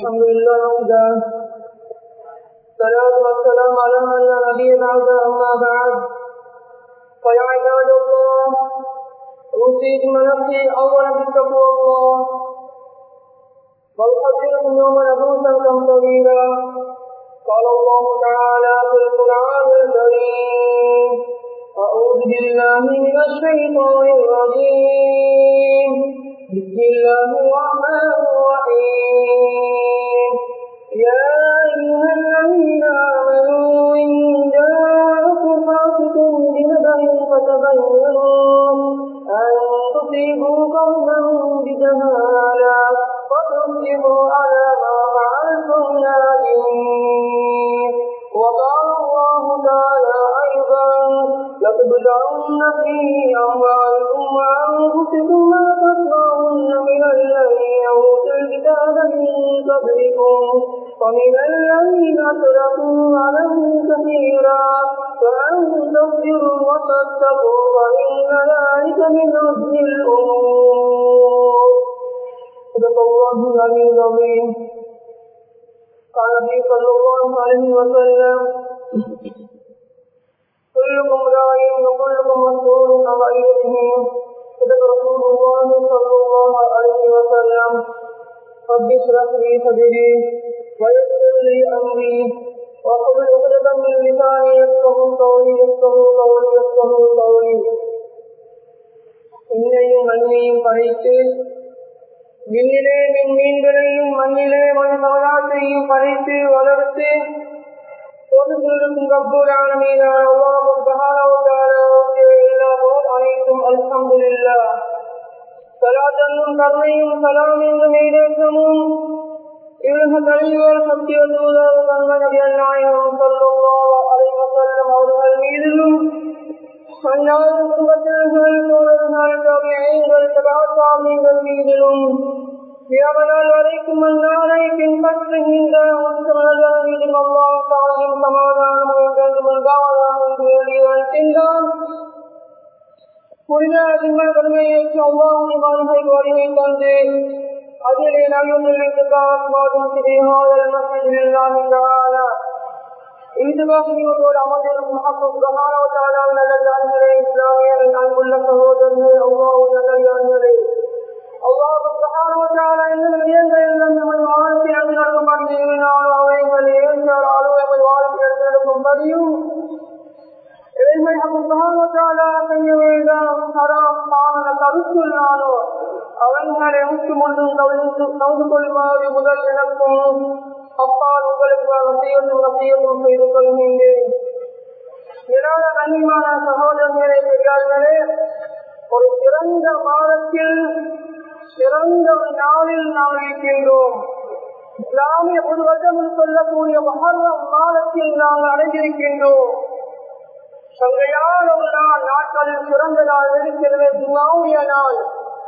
الحمد لله وحده الصلاة والسلام على من لا نبي بعد أما بعد فيا عباد الله أوصيكم نفسي أولا بتقوى الله وأحذركم يوما عبوسا كمطريرا قال الله تعالى في القرآن الكريم أعوذ بالله من الشيطان الرجيم بسم الله الرحمن الرحيم يا أيها الذين آمنوا إن جاءكم فاسق بنبأ فتبينوا أن تصيبوا قوما بجهالة فتصبحوا على ما فعلتم نادمين وقال الله تعالى أيضا لتبدعن في أموالكم وأنفسكم ما تسمعن من الذين أوتوا الكتاب من قبلكم ومن الذين أشركوا على كثيرا فأن تصبروا وتتقوا فإن ذلك من عزم الأمور صدق الله العلي العظيم قال النبي صلى الله عليه وسلم كلكم راع وكلكم مسؤول عن رعيته صدق رسول الله صلى الله عليه وسلم رب اشرح لي صدري ويسر لي امري وقل عقدة من لساني يفقه قولي يفقه قولي يفقه قولي என்னையும் மண்ணையும் படைத்து விண்ணிலே மின் மீன்களையும் மண்ணிலே மண் சமதாத்தையும் படைத்து வளர்த்து அனைத்தும் அல்ஹம்துலில்லா சலாத்தன்னும் கருணையும் சலாம் என்றும் ஈடேற்றமும் இவர்கள் கல்வியோர் சத்திய தூதர் தங்கள் நாயகம் சொல்லுவோம் அலைவ செல்லும் அவர்கள் மீதிலும் அந்நாளும் குடும்பத்தினர்கள் தோழர்கள் தொகைகள் சகாசாமிகள் மீதிலும் இரவனால் வரைக்கும் அந்நாளை பின்பற்றுகின்ற முஸ்லிம்கள் மீதும் அல்லாஹ் தாயும் சமாதானம் என்றும் உண்டாவதாக என்று வெளியிடுகின்றான் புனித அதிகமான கருமையேற்று அல்லாஹுடைய வாழ்க்கைக்கு வலிமை தந்து அதிலே நல்லும் நிலைத்துக்காக சிறியாதல் மசிதில்லாத இதுவாகியோடு அமர்ந்திருக்கும் மகாத்மாராவத்தாலால் நல்ல ஜான்களே இஸ்லாமியர் அன்புள்ள சகோதரர்கள் அவ்வாவு நல்ல ஜான்களே அல்லாஹு சுப்ஹானஹு என்னும் விடயங்கள் நமது வாழ்க்கையில் நடக்கும்படியால் அவைகள் ஏற்றாலோ எமது வாழ்க்கையில் நடக்கும்படியும் இறைமை சுப்ஹானஹு செய்ய வேண்டாம் ஹராம் பாவன கருத்துள்ளானோ அவர்களை முற்று முன்னும் கவிழ்ந்து கவுந்து கொள்ளுமாறு முதல் எனக்கும் அப்பால் உங்களுக்கு வசியத்தும் வசியத்தும் செய்து கொள்கின்றேன் இராத கண்ணியமான சகோதரர்களே பெரியார்களே ஒரு சிறந்த மாதத்தில் சிறந்த நாளில் நாம் இருக்கின்றோம் இஸ்லாமிய புது வருடம் சொல்லக்கூடிய மகர்வம் மாதத்தில் நாங்கள் அடைந்திருக்கின்றோம் சங்கையான ஒரு நாள் நாட்களில் சிறந்த நாள் இருக்கிறது துவாவுடைய நாள்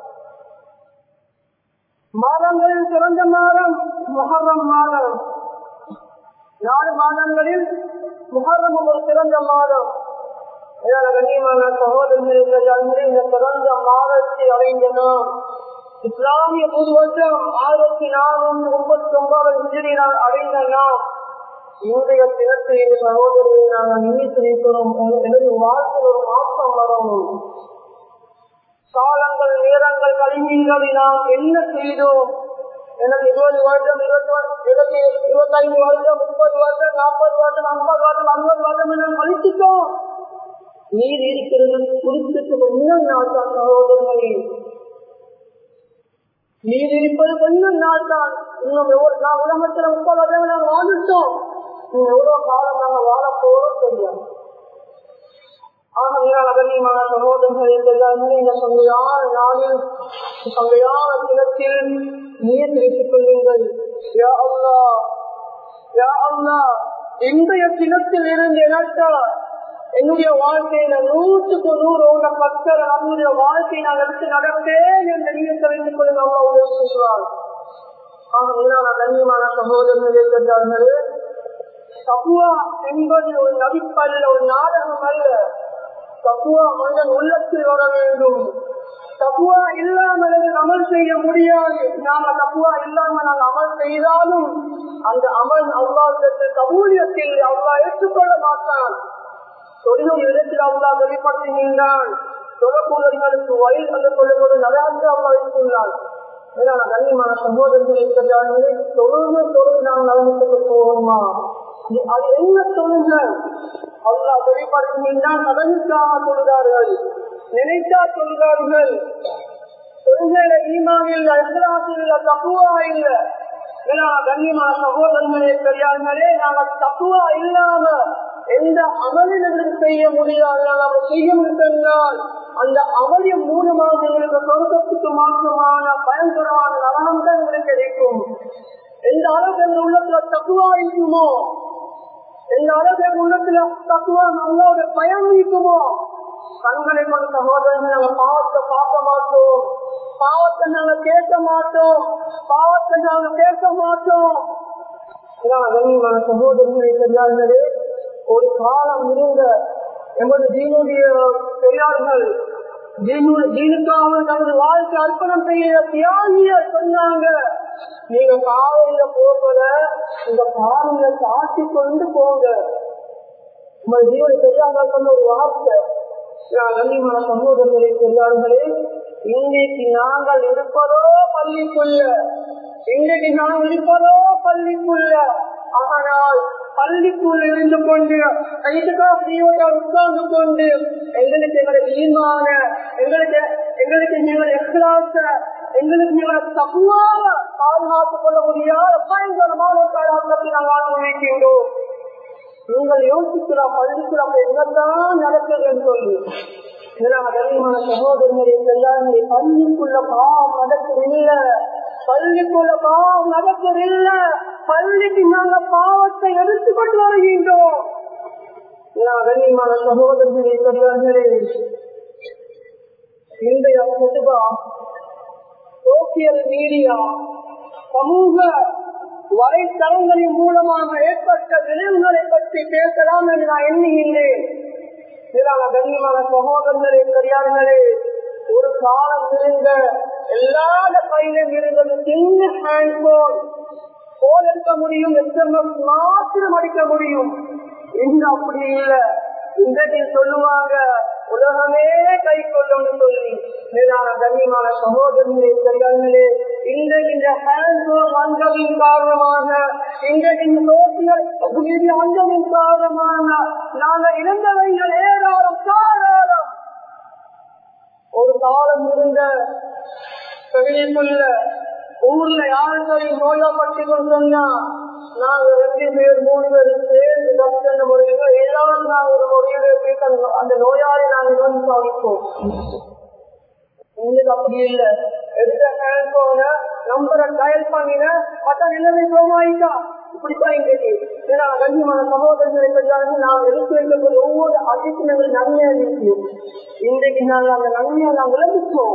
மாதங்களில் சிறந்த மாதம் முகர்ரம் மாதம் நாலு மாதங்களில் முகர்ரம் ஒரு சிறந்த மாதம் கண்ணியமான சகோதரர்கள் இந்த சிறந்த மாதத்தை அடைந்த நாம் இஸ்லாமிய புது வருஷம் ஆயிரத்தி நானூற்றி முப்பத்தி ஒன்பது விஜய் நாள் அடைந்த நாம் இன்றைய தினத்தில் சகோதரியை நாங்கள் நினைத்து நிற்கிறோம் எனது வாழ்க்கையில் ஒரு மாற்றம் வரணும் காலங்கள் நேரங்கள் கல்விகளை நாம் என்ன செய்தோம் எனக்கு இருபது வருடம் இருபத்தி இருபத்தைந்து வருடம் முப்பது வருடம் நாற்பது வருடம் ஐம்பது வருடம் ஐம்பது வருடம் என கழித்துட்டோம் நீர் இருக்கிறது குறிப்பிட்டு கொஞ்சம் நாள் தான் சகோதரர்களே நீர் இருப்பது கொஞ்சம் நாள் தான் இன்னும் எவ்வளவு நான் உலகத்துல முப்பது வருடம் நாங்கள் வாழ்ந்துட்டோம் இன்னும் எவ்வளவு காலம் நாங்கள் வாழ போறோம் தெரியாது கண்ணியமான சகோதரர்கள் இந்த சங்கையான நாளில் சங்கையான தினத்தில் நீர் தெரிவித்துக் கொள்ளுங்கள் யா அல்லா யா அல்லா இன்றைய தினத்தில் இருந்து எனக்கா என்னுடைய வாழ்க்கையில நூற்றுக்கு நூறு உள்ள பக்தர் நம்முடைய வாழ்க்கையை நான் எடுத்து நடப்பேன் என்று நீங்கள் தெரிந்து கொள்ளுங்க அவ்வளவு உதவி செய்வார் ஆக கண்ணியமான சகோதரர்களே சென்றார்களே தப்புவா என்பது ஒரு நடிப்பல்ல ஒரு நாடகம் அல்ல தப்புவா மனிதன் உள்ளத்தில் வர வேண்டும் தப்புவா இல்லாமல் அமல் செய்ய முடியாது நாம தப்புவா இல்லாம நாங்கள் அமல் செய்தாலும் அந்த அமல் அல்லாவிடத்து கபூலியத்தில் அவ்வா ஏற்றுக்கொள்ள மாட்டான் தொழிலும் இடத்தில் அவ்வா வெளிப்படுத்துகின்றான் தொழக்கூடியவர்களுக்கு வயல் என்று சொல்லப்படும் நலாந்து அவ்வா வைத்துள்ளான் கண்ணியமான சகோதரர்களை இருக்கிறார்களே தொழுது தொழுது நாம் நலனுக்கு போகணுமா அது என்ன தொழுங்க அல்லா வெளிப்படுத்துகின்றான் கடனுக்காக தொழுதார்கள் நினைத்தா சொல்கிறார்கள் தொழுகையில ஈமான் இல்ல இஸ்லாசு இல்ல தப்புவா இல்ல கண்ணியமான சகோதரர்களே பெரியார்களே நாங்க தப்புவா இல்லாம எந்த அமலில் எங்களுக்கு செய்ய முடியாது நாங்கள் செய்ய முடிந்தால் அந்த அமலின் மூலமாக எங்களுக்கு சொர்க்கத்துக்கு மாற்றமான பயங்கரமான நலனம் தான் எங்களுக்கு கிடைக்கும் எந்த அளவுக்கு எங்க உள்ளத்துல தப்புவா இருக்குமோ எந்த அளவுக்கு எங்க உள்ளத்துல தப்புவா நம்மளோட பயம் இருக்குமோ கண்களை கொண்ட சகோதரர்கள் நாங்க பாவத்தை பார்க்க மாட்டோம் பாவத்தை நாங்க கேட்க மாட்டோம் பாவத்தை நாங்க கேட்க மாட்டோம் கண்ணியமான சகோதரர்களை தெரியாதே ஒரு காலம் இருந்த எமது ஜீனுடைய பெரியார்கள் ஜீனுக்காக தனது வாழ்க்கை அர்ப்பணம் செய்ய தியாகிய சொன்னாங்க நீங்க காலையில போகல இந்த காலையில காட்டி கொண்டு போங்க உங்கள் ஜீவன பெரியார்கள் சொன்ன ஒரு வார்த்தை கண்ணியமான சமூகங்களே பெரியார்களே இன்றைக்கு நாங்கள் இருப்பதோ பள்ளிக்குள்ள இன்றைக்கு நாங்கள் இருப்பதோ பள்ளிக்குள்ள ஆனால் பள்ளிக்குள் இருந்து கொண்டு உட்கார்ந்து கொண்டு எங்களுக்கு எங்களுடைய ஈமான எங்களுக்கு எங்களுக்கு எங்களுடைய எக்லாச எங்களுக்கு எங்களை தகுவாக பாதுகாத்துக் கொள்ள முடியாத பயங்கரமான ஒரு காலகட்டத்தை நாங்கள் அனுபவிக்கின்றோம் நீங்கள் யோசிக்கலாம் பள்ளிக்குள்ள என்னதான் நடக்குது என்று சொல்லி கண்ணியமான சகோதரர்களை எல்லாருமே பள்ளிக்குள்ள பாவம் நடக்குதில்ல பள்ளிக்குள்ள பாவம் நடக்குதில்ல பள்ளிக்கு நாங்க பாவத்தை எடுத்துக்கொண்டு வருகின்றோம் கண்ணியமான சகோதரர்களே பெரியவர்களே இன்றைய பொதுவா சோசியல் மீடியா சமூக வலைத்தளங்களின் மூலமாக ஏற்பட்ட விளைவுகளை பற்றி பேசலாம் என்று நான் எண்ணுகின்றேன் கண்ணியமான சகோதரர்களே பெரியார்களே ஒரு காலம் இருந்த எல்லா கையிலும் இருந்தது சின்ன ஹேண்ட் போன் போன் எடுக்க முடியும் எஸ்எம்எஸ் மாத்திரம் அடிக்க முடியும் இன்று அப்படி இல்லை இன்றைக்கு சொல்லுவாங்க உலகமே கை கொள்ளும் சொல்லி மேலான கண்ணியமான சகோதரர்களே பெரியார்களே இன்றைக்கு இந்த ஹேண்ட் போன் வந்ததின் காரணமாக இன்றைக்கு இந்த சோசியல் மீடியா வந்ததின் காரணமாக நாங்கள் இழந்தவைகள் ஏராளம் தாராளம் ஒரு காலம் இருந்த பகுதிக்குள்ள ஊர்ல யாருக்கையும் நோயாப்பட்டு சொன்னா நாங்க ரெண்டு பேர் மூணு பேர் சேர்ந்து கஷ்ட முறையில எல்லாரும் நாங்க ஒரு முறையில போயிட்டு அந்த நோயாளி நாங்க வந்து சாதிப்போம் இன்னைக்கு அப்படி இல்ல எடுத்த ஹேண்ட் போன நம்பரை டயல் பண்ணின மற்ற நிலைமை சோமாயிட்டா இப்படித்தான் இன்றைக்கு ஏன்னா கண்ணியமான சகோதரர்களை பெற்றாங்க நாம் எடுத்து வைக்கக்கூடிய ஒவ்வொரு அதிர்ச்சி எங்களுக்கு நன்மையா இருக்கு இன்றைக்கு நாங்கள் அந்த நன்மையை நாம் விளம்பிச்சோம்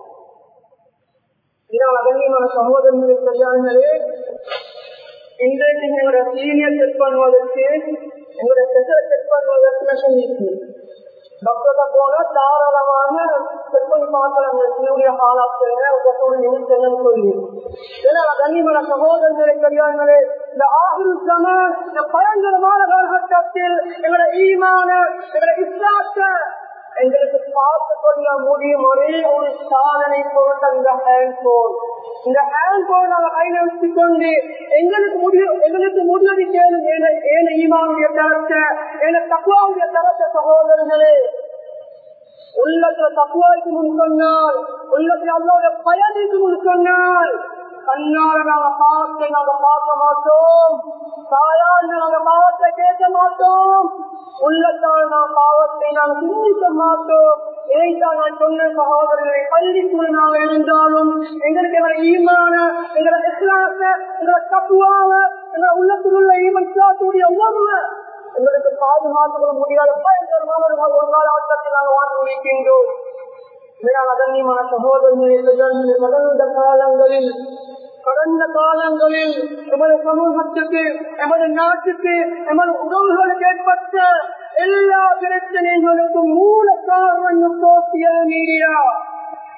கண்ணியமான சகோதரர்களை பெற்றாங்களே இன்றைக்கு எங்களோட சீனியர் செக் பண்ணுவதற்கு எங்களோட ஸ்பெஷல் செக் பண்ணுவதற்கு மெஷின் இருக்கு டாக்டர்கிட்ட போனா தாராளமாக செக் பண்ணி பார்க்கறாங்க சீனுடைய ஹாலாக்குங்க உங்க நிமிஷம் என்னன்னு சொல்லி ஏன்னா கண்ணியமான சகோதரர்களை பெரியார்களே இந்த ஆகுல் சம இந்த பயங்கரமான காலகட்டத்தில் எங்களோட ஈமான எங்களோட இஸ்லாத்தை எங்களுக்கு பார்த்து கொள்ள முடியும் ஒரே ஒரு சாதனை போன்ற இந்த ஹேண்ட் போன் இந்த ஹேண்ட் போன் நாங்கள் கையில் வச்சுக் கொண்டு எங்களுக்கு முடியும் எங்களுக்கு முன்னதி கேளும் ஏன ஈமாவுடைய தரத்தை என தக்குவாவுடைய தரத்தை சகோதரர்களே உள்ளத்துல தக்குவாய்க்கு முன் சொன்னால் உள்ளத்துல அல்லாத பயனுக்கு முன் சொன்னால் கண்ணால நாங்க பார்த்து நாங்க பார்க்க மாட்டோம் காலால் நாங்க பாவத்தை கேட்க மாட்டோம் உள்ளத்தால் நாம் பாவத்தை நாம் சிந்திக்க மாட்டோம் இதைத்தான் நான் சொன்ன சகோதரர்களை பள்ளிக்குள் நாம் இருந்தாலும் எங்களுக்கு எங்களை ஈமான எங்களை இஸ்லாச எங்களை தப்புவாக எங்களை உள்ளத்தில் உள்ள ஈமன் இஸ்லாத்துடைய உணர்வு எங்களுக்கு பாதுகாத்து கொள்ள முடியாத பயங்கரமான ஒரு நாள் ஆட்டத்தில் நாங்கள் வாழ்ந்து முடிக்கின்றோம் கண்ணியமான சகோதரர்களை கடந்த காலங்களில் கடந்த காலங்களில் எமது சமூகத்துக்கு எமது நாட்டுக்கு எமது உறவுகளுக்கு ஏற்பட்ட எல்லா பிரச்சனைகளுக்கும் மூல காரணம் சோசியல் மீடியா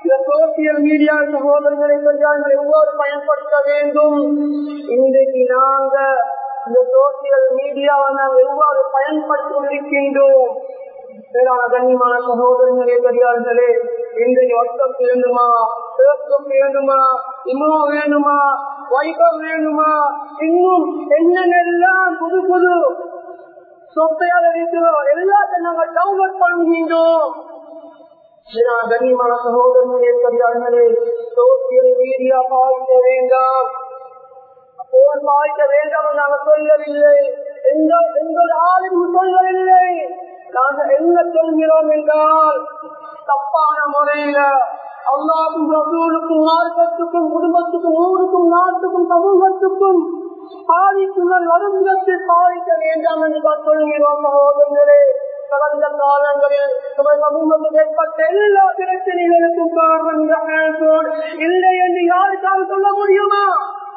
இந்த சோசியல் மீடியா சகோதரர்களை பெரியார்கள் எவ்வாறு பயன்படுத்த வேண்டும் இன்றைக்கு நாங்க இந்த சோசியல் மீடியாவை நாம் எவ்வாறு பயன்படுத்தி கொண்டிருக்கின்றோம் மேலான கண்ணியமான சகோதரர்களே பெரியார்களே இன்றைய வாட்ஸ்அப் வேண்டுமா பேஸ்புக் வேண்டுமா இமோ வேண்டுமா வைபவ் வேண்டுமா இன்னும் என்னென்னலாம் புது புது சொத்தையாக இருக்கிறோம் எல்லாத்தையும் நாங்கள் டவுன்லோட் பண்ணுகின்றோம் கண்ணியமான சகோதரர்களே பெரியார்களே சோசியல் மீடியா பாதிக்க வேண்டாம் போன் பாதிக்க வேண்டாம் நாங்கள் சொல்லவில்லை எங்கள் எங்கள் ஆளும் சொல்லவில்லை நாங்கள் என்ன சொல்கிறோம் என்றால் தப்பான முறையில அல்லாவுக்கும் ரசூலுக்கும் மார்க்கத்துக்கும் குடும்பத்துக்கும் ஊருக்கும் நாட்டுக்கும் சமூகத்துக்கும் பாதிப்புகள் வரும் விதத்தில் பாதிக்க வேண்டாம் என்று தான் சொல்கிறோம் சகோதரர்களே கடந்த காலங்களில் நமது சமூகத்தில் ஏற்பட்ட எல்லா பிரச்சனைகளுக்கும் காரணம் இந்த ஹேண்ட்போன் இல்லை என்று யாருக்காக சொல்ல முடியுமா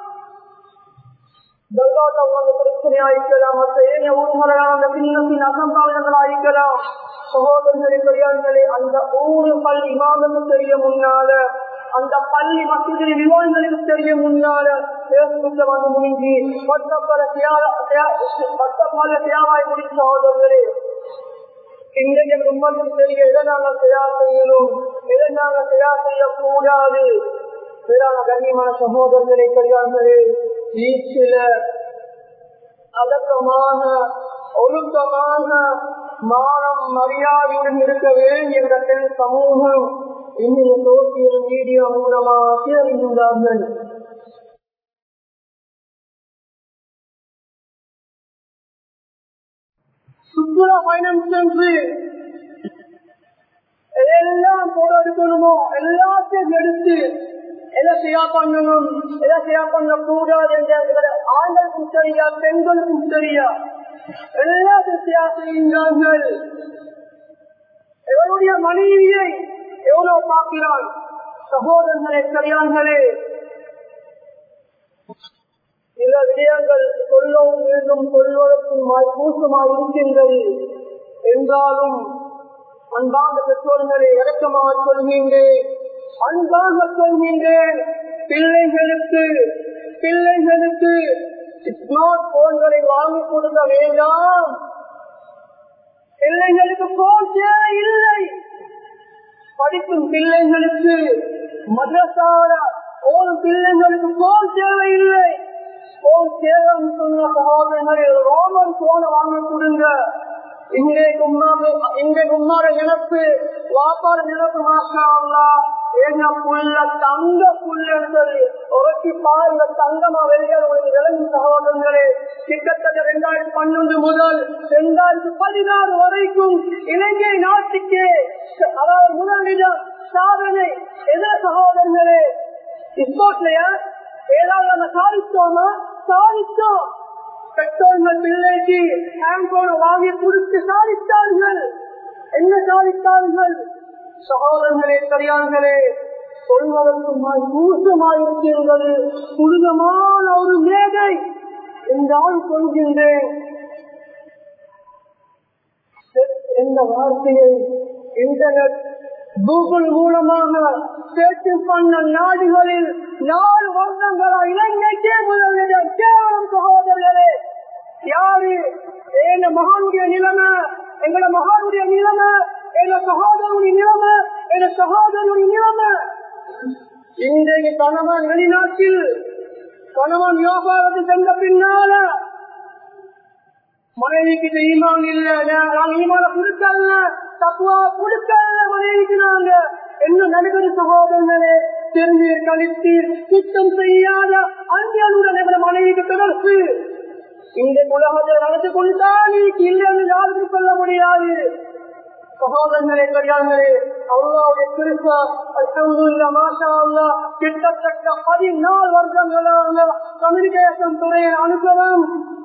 பிரச்சனை ஆயிக்கலாம் மற்ற ஏனைய ஊர்களால் அந்த பின்னத்தின் அசம்பாவிதங்கள் ஆயிக்கலாம் சகோதரர்களே பெரியார்களே அந்த ஊரு பள்ளி இமாமுக்கு தெரிய முன்னால அந்த பள்ளி மசூதியில் விவாதங்களுக்கு தெரிய முன்னால பேசுகின்ற வந்து முடிஞ்சு மற்ற பல மற்ற பல தேவாய் முடிச்ச சகோதரர்களே இன்றைய உண்மையில் தெரிய எதை நாங்கள் தயார் செய்யணும் எதை நாங்கள் தயார் செய்யக்கூடாது மேலான கண்ணியமான சகோதரர்களே பெரியார்களே வீச்சில அடக்கமாக ஒழுக்கமாக மானம் மரியாதையுடன் இருக்க வேண்டிய இடத்தில் சமூகம் இன்னும் சோசியல் மீடியா மூலமாக அறிந்தார்கள் சுற்றுலா பயணம் சென்று எதெல்லாம் போட எடுக்கணுமோ எல்லாத்தையும் எடுத்து எதை செய்யா பண்ணணும் எதை செய்யா பண்ண கூடாது என்ற ஆண்களுக்கும் சரியா பெண்களுக்கும் சரியா எல்லாத்தையும் செய்யா செய்கின்றார்கள் எவருடைய மனைவியை எவ்வளவு பார்க்கிறான் சகோதரர்களே சரியான்களே சில விடயங்கள் சொல்லவும் வேண்டும் சொல்வதற்கும் கூசமாய் இருக்கின்றது என்றாலும் அன்பாக பெற்றோர்களை இறக்கமாக சொல்கின்றேன் அன்பாக சொல்கின்றேன் பிள்ளைகளுக்கு பிள்ளைகளுக்கு ஸ்மார்ட் போன்களை வாங்கி கொடுக்க வேண்டாம் பிள்ளைகளுக்கு போன் தேவை இல்லை படிக்கும் பிள்ளைகளுக்கு மதசார ஓடும் பிள்ளைகளுக்கு போன் தேவையில்லை போன் தேவைன்னு சொன்ன சகோதரர்களே ரோமன் போனை வாங்க கொடுங்க இன்றைக்கு உம்மாவு இன்றைக்கு உம்மாட நினப்பு வாப்பாட நினப்பு மாஷா என்ன புள்ள தங்க புள்ளன்னு சொல்லி உரைச்சி பாருங்க தங்கமா வெளியே உங்களுக்கு விளங்கு சகோதரங்களே கிட்டத்தட்ட ரெண்டாயிரத்தி பன்னெண்டு முதல் ரெண்டாயிரத்தி பதினாறு வரைக்கும் இலங்கை நாட்டுக்கு அதாவது முதலிடம் சாதனை எதிர சகோதரங்களே ஸ்போர்ட்லயா ஏதாவது நம்ம சாதித்தோமா சாதித்தோம் பெற்றோர்கள் பிள்ளைக்கு ஹேம்போன் வாங்கி கொடுத்து சாதித்தார்கள் என்ன சாதித்தார்கள் சகோதரர்களே சரியார்களே சொல்வதற்குமாய் கூசமாயிருக்கின்றது புனிதமான ஒரு மேதை என்றால் சொல்கின்றேன் என்ற வார்த்தையை இன்டர்நெட் கூகுள் மூலமாக சேர்த்து பண்ண நாடுகளில் நாலு வருடங்களா இலங்கைக்கே முதலிடம் கேவலம் சகோதரர்களே யாரு எங்க மகானுடைய நிலைமை எங்களோட மகானுடைய நிலைமை எங்க சகோதரனுடைய நிலைமை எங்க சகோதரனுடைய நிலைமை இன்றைக்கு கணவன் வெளிநாட்டில் கணவன் வியாபாரத்தில் சென்ற பின்னால மனைவிக்கு ஈமான் இல்ல நாங்க ஈமான கொடுக்கல தப்புவா கொடுக்கல மனைவிக்கு நாங்க என்ன நடுகரு சகோதரர்களே திருநீர் கழித்தீர் சுத்தம் செய்யாத அந்நியனுடன் எங்களை மனைவிக்கு தொடர்பு இந்த உலகத்தில் நடந்து கொண்டுதான் இல்லைன்னு யாருக்கும் சொல்ல முடியாது சகோதரர்களே பெரியார்களே அல்லாவுடைய திருப்பா அல்ஹம்துலில்லாஹ் மாஷா அல்லாஹ் கிட்டத்தட்ட பதினாலு வருடங்களாக கம்யூனிகேஷன் துறையின் அனுபவம்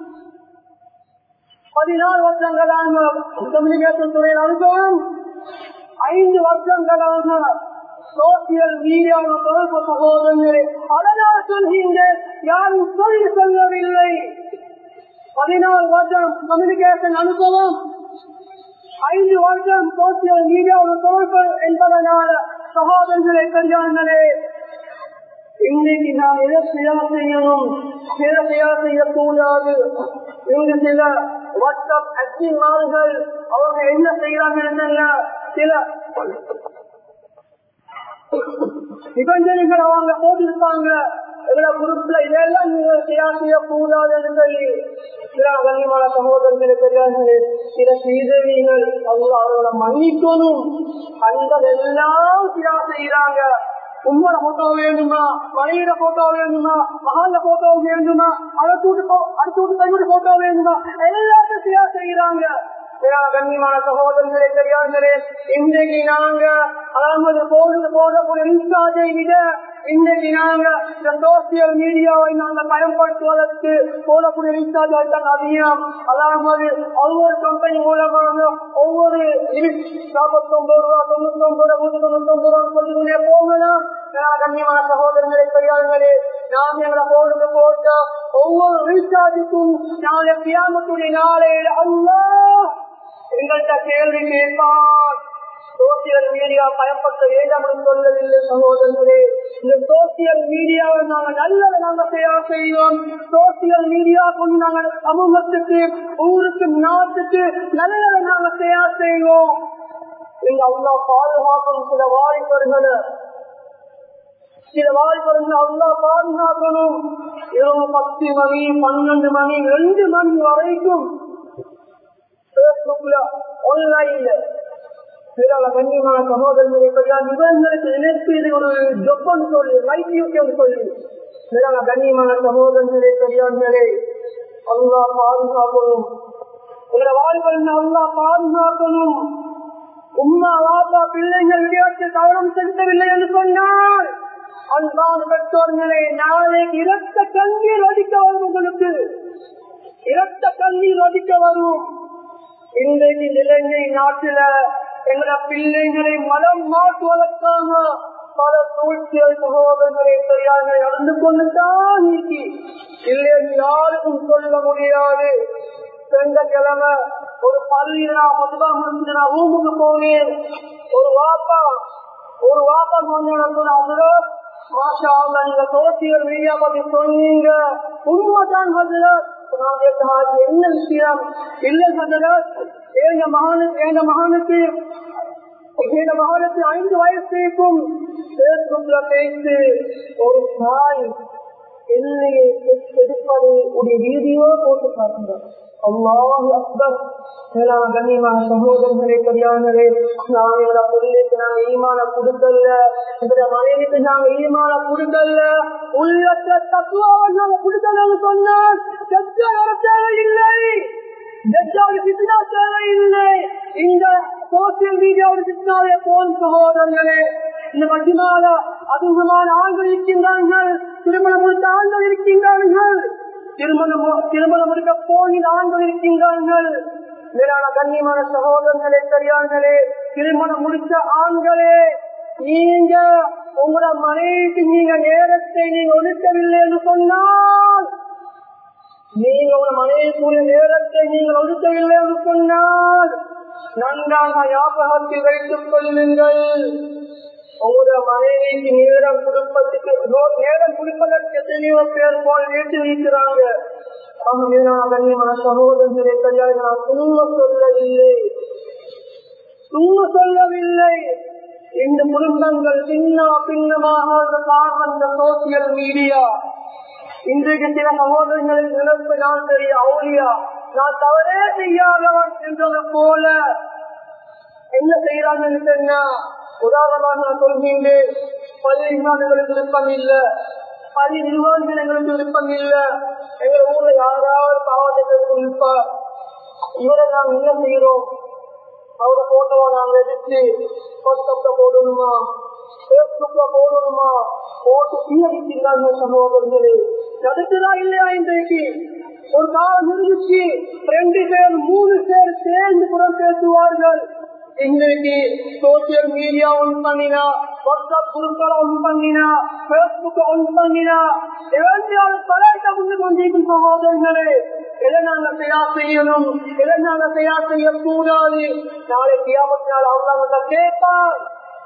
பதினாலு வருஷங்களாக கம்யூனிகேஷன் துறையின் அனுபவம் ஐந்து வருஷங்களாக சோசியல் மீடியாவில் தொடர்பு சகோதரர்களே அதனால் சொல்கின்றேன் யாரும் சொல்லி சொல்லவில்லை பதினாலு வருஷம் கம்யூனிகேஷன் அனுபவம் ஐந்து வருஷம் சோசியல் மீடியாவில் தொடர்பு என்பதனால சகோதரர்களே பெரியார்களே இன்னைக்கு நாம் எதை செய்ய செய்யணும் சில செய்ய செய்யக்கூடாது இங்கு சில வாட்ஸ்அப் அச்சிமார்கள் அவங்க என்ன செய்யறாங்க சில நிபந்தனைகள் அவங்க போட்டிருப்பாங்க எங்களை குரூப்ல இதெல்லாம் நீங்க செய்யா செய்யக்கூடாதுன்னு சொல்லி சில கண்ணியமான சகோதரர்களே பெரியார்களே சில செய்தவீங்கள் அவங்க அவர்களை மன்னிக்கணும் அந்த எல்லாம் சியா செய்யறாங்க உங்களோட போட்டோ வேணுமா மனைவிட போட்டோ வேணுமா மகால போட்டோ வேணுமா அடுத்து அடுத்து கையோட போட்டோ வேணுமா எல்லாத்தையும் சியா செய்யறாங்க கண்ணியமான சகோதரர்களே பெரியார்களே இன்றைக்கு நாங்க அதாவது போடுறது போடக்கூடிய இன்சார்ஜை விட இன்றைக்கு நாங்க இந்த சோசியல் மீடியாவை நாங்க பயன்படுத்துவதற்கு போடக்கூடிய இன்சார்ஜ் தான் அதிகம் அதாவது ஒவ்வொரு கம்பெனி மூலமாக ஒவ்வொரு நாற்பத்தி ஒன்பது ரூபா தொண்ணூத்தி ஒன்பது ரூபா நூத்தி தொண்ணூத்தி ஒன்பது ரூபா சொல்லிக்கொண்டே போகலாம் கண்ணியமான சகோதரர்களே பெரியார்களே நாம் எங்களை போடுறது போட்ட ஒவ்வொரு ரீசார்ஜுக்கும் நாளை பியாமத்துடைய நாளையில் அல்லா எங்கள்கிட்ட கேள்வி கேட்பான் சோசியல் மீடியா பயன்படுத்த வேண்டாம் என்று சொல்லவில்லை சகோதரர்களே இந்த சோசியல் மீடியாவை நாங்கள் நல்லதை நாங்கள் செய்ய செய்வோம் சோசியல் மீடியா கொண்டு நாங்கள் சமூகத்துக்கு ஊருக்கு நாட்டுக்கு நல்லதை நாங்கள் செய்ய செய்வோம் எங்க அவ்வளோ பாதுகாக்கும் சில வாய்ப்பர்களை சில வாய்ப்பர்கள் அல்லா பாதுகாக்கணும் இரவு பத்து மணி பன்னெண்டு மணி ரெண்டு மணி வரைக்கும் பேஸ்புக்ல ஆன்லைன்ல சில கண்ணியமான சகோதரர்களை இவங்களுக்கு இணைப்பு இது ஒரு ஜொப்பன் சொல்லி வைத்தியம் சொல்லி சில கண்ணியமான சகோதரர்களே பெரியார்களே அல்லா பாதுகாக்கணும் உங்களை வாழ்வல் அல்லா பாதுகாக்கணும் உம்மா வாப்பா பிள்ளைகள் விளையாட்டு கவனம் செலுத்தவில்லை என்று சொன்னால் அன்பான பெற்றோர்களே நாளைக்கு இரத்த கண்ணீர் அடிக்க வரும் உங்களுக்கு இரத்த கண்ணீர் அடிக்க வரும் இன்றைக்கு இலங்கை நாட்டில எங்களோட பிள்ளைகளை மனம் மாற்றுவதற்காக பல சூழ்ச்சியல் சகோதரர்களை சரியாக நடந்து கொண்டுதான் நீக்கி இல்லை யாருக்கும் சொல்ல முடியாது சென்ற கிழமை ஒரு பள்ளியிலா பொதுவா முடிஞ்சு நான் ரூமுக்கு போனேன் ஒரு வாப்பா ஒரு வாப்பா சொன்ன மாஷா நீங்க சோசியல் மீடியா பத்தி சொன்னீங்க உண்மைதான் ஹசரத் என்ன விஷயம் இல்ல ஹசரத் எங்க மகனுக்கு எங்க மகனுக்கு எங்க மகனுக்கு ஐந்து வயசுக்கும் பேஸ்புக்ல பேசி ஒரு தாய் எல்லையை எடுப்பதை உடைய வீடியோ போட்டு காட்டுங்க அல்லாஹ் அக்பர் மேலான கண்ணியமான சகோதரர்களே கல்யாணங்களே நாங்க எங்களை பிள்ளைக்கு நாங்க ஈமான கொடுக்கல எங்களுடைய மனைவிக்கு நாங்க ஈமான கொடுக்கல உள்ளத்தை தத்துவாவை நாங்க கொடுக்கலன்னு சொன்னால் தேவையில்லை தேவையில்லை இந்த சோசியல் மீடியாவோட சித்தாவே போன் சகோதரர்களே இந்த மத்தியமான அதிகமான ஆண்கள் இருக்கின்றார்கள் திருமணம் முடித்த ஆண்கள் இருக்கின்றார்கள் திருமணம் திருமணம் முடிக்க போகிற ஆண்கள் இருக்கின்றார்கள் மேலான கண்ணியமான சகோதரர்களே பெரியார்களே திருமணம் முடித்த ஆண்களே நீங்க உங்களோட மனைவிக்கு நீங்க நேரத்தை நீங்க ஒதுக்கவில்லை என்று சொன்னால் நீங்க உங்களோட மனைவிக்குரிய நேரத்தை நீங்கள் ஒதுக்கவில்லை என்று சொன்னால் நன்றாக ஞாபகத்தில் வைத்துக் கொள்ளுங்கள் உங்களுடைய மனைவிக்கு நேரம் கொடுப்பதற்கு நேரம் கொடுப்பதற்கு எத்தனையோ பேர் போல் வீட்டு வைக்கிறாங்க கண்ணியமான சகோதரர்களை கல்யாணம் நான் சும்மா சொல்லவில்லை சும்மா சொல்லவில்லை இந்த குடும்பங்கள் சின்ன பின்னமாக காரணம் இந்த சோசியல் மீடியா இன்றைக்கு சில சகோதரர்களின் நினைப்பு நான் தெரிய அவுளியா நான் தவறே செய்யாதவன் என்றது போல என்ன செய்யறாங்கன்னு சொன்னா உதாரணமாக நான் சொல்கின்றேன் பள்ளி விமானங்களுக்கு விருப்பம் இல்ல பள்ளி நிர்வாகிகளுக்கு விருப்பம் இல்ல எங்க ஊர்ல யாராவது பாவத்தை இருப்பா இவரை நாம் என்ன செய்யறோம் அவரோட போட்டோவை நாங்க எடுத்து வாட்ஸ்அப்ல போடணுமா பேஸ்புக்ல போடணுமா போட்டு சீரழிக்கிறாங்க சகோதரர்களே நடத்துதா இல்லையா இன்றைக்கு ஒரு காலம் இருந்துச்சு ரெண்டு பேர் மூணு பேர் சேர்ந்து கூட பேசுவார்கள் இன்னைக்கு சோசியல் மீடியா ஒன் பண்ணினா வாட்ஸ்அப் குரூப்களை ஒன் பண்ணினா பேஸ்புக் ஒன் பண்ணினா எவ்வளவு பலர்கிட்ட முன்னு கொண்டிருக்கும் சகோதரர்களே எதை நாங்க செய்யா செய்யணும் எதை நாங்க செய்யா செய்யக்கூடாது நாளைக்கு கியாமத்து நாள் அவங்க கேட்பான்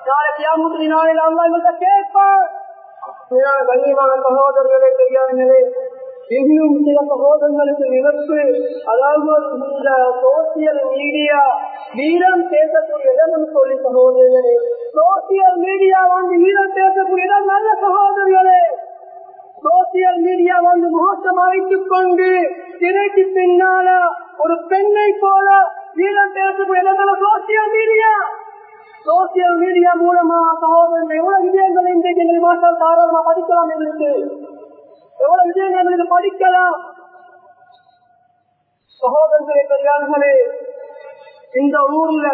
நாளைக்கு யாமுத்திரி நாளில் அல்லா இவங்க கேட்பார் கண்ணியமான சகோதரர்களே தெரியாதே இன்னும் சில சகோதரங்களுக்கு விபத்து அதாவது இந்த சோசியல் மீடியா வீரம் பேசக்கூடிய இடம் சொல்லி சகோதரர்களே சோசியல் மீடியா வந்து வீரம் பேசக்கூடிய இடம் நல்ல சகோதரர்களே சோசியல் மீடியா வந்து முகத்தம் அமைத்துக் கொண்டு திரைக்கு பின்னால ஒரு பெண்ணை போல வீரம் பேசக்கூடிய இடத்துல சோசியல் மீடியா சோசியல் மீடியா மூலமா சகோதரர்கள் எவ்வளவு விஷயங்கள் இன்றைக்கு எங்கள் மாற்றம் தாராளமா படிக்கலாம் எங்களுக்கு எவ்வளவு விஷயங்கள் எங்களுக்கு படிக்கலாம் சகோதரர்களே பெரியார்களே இந்த ஊர்ல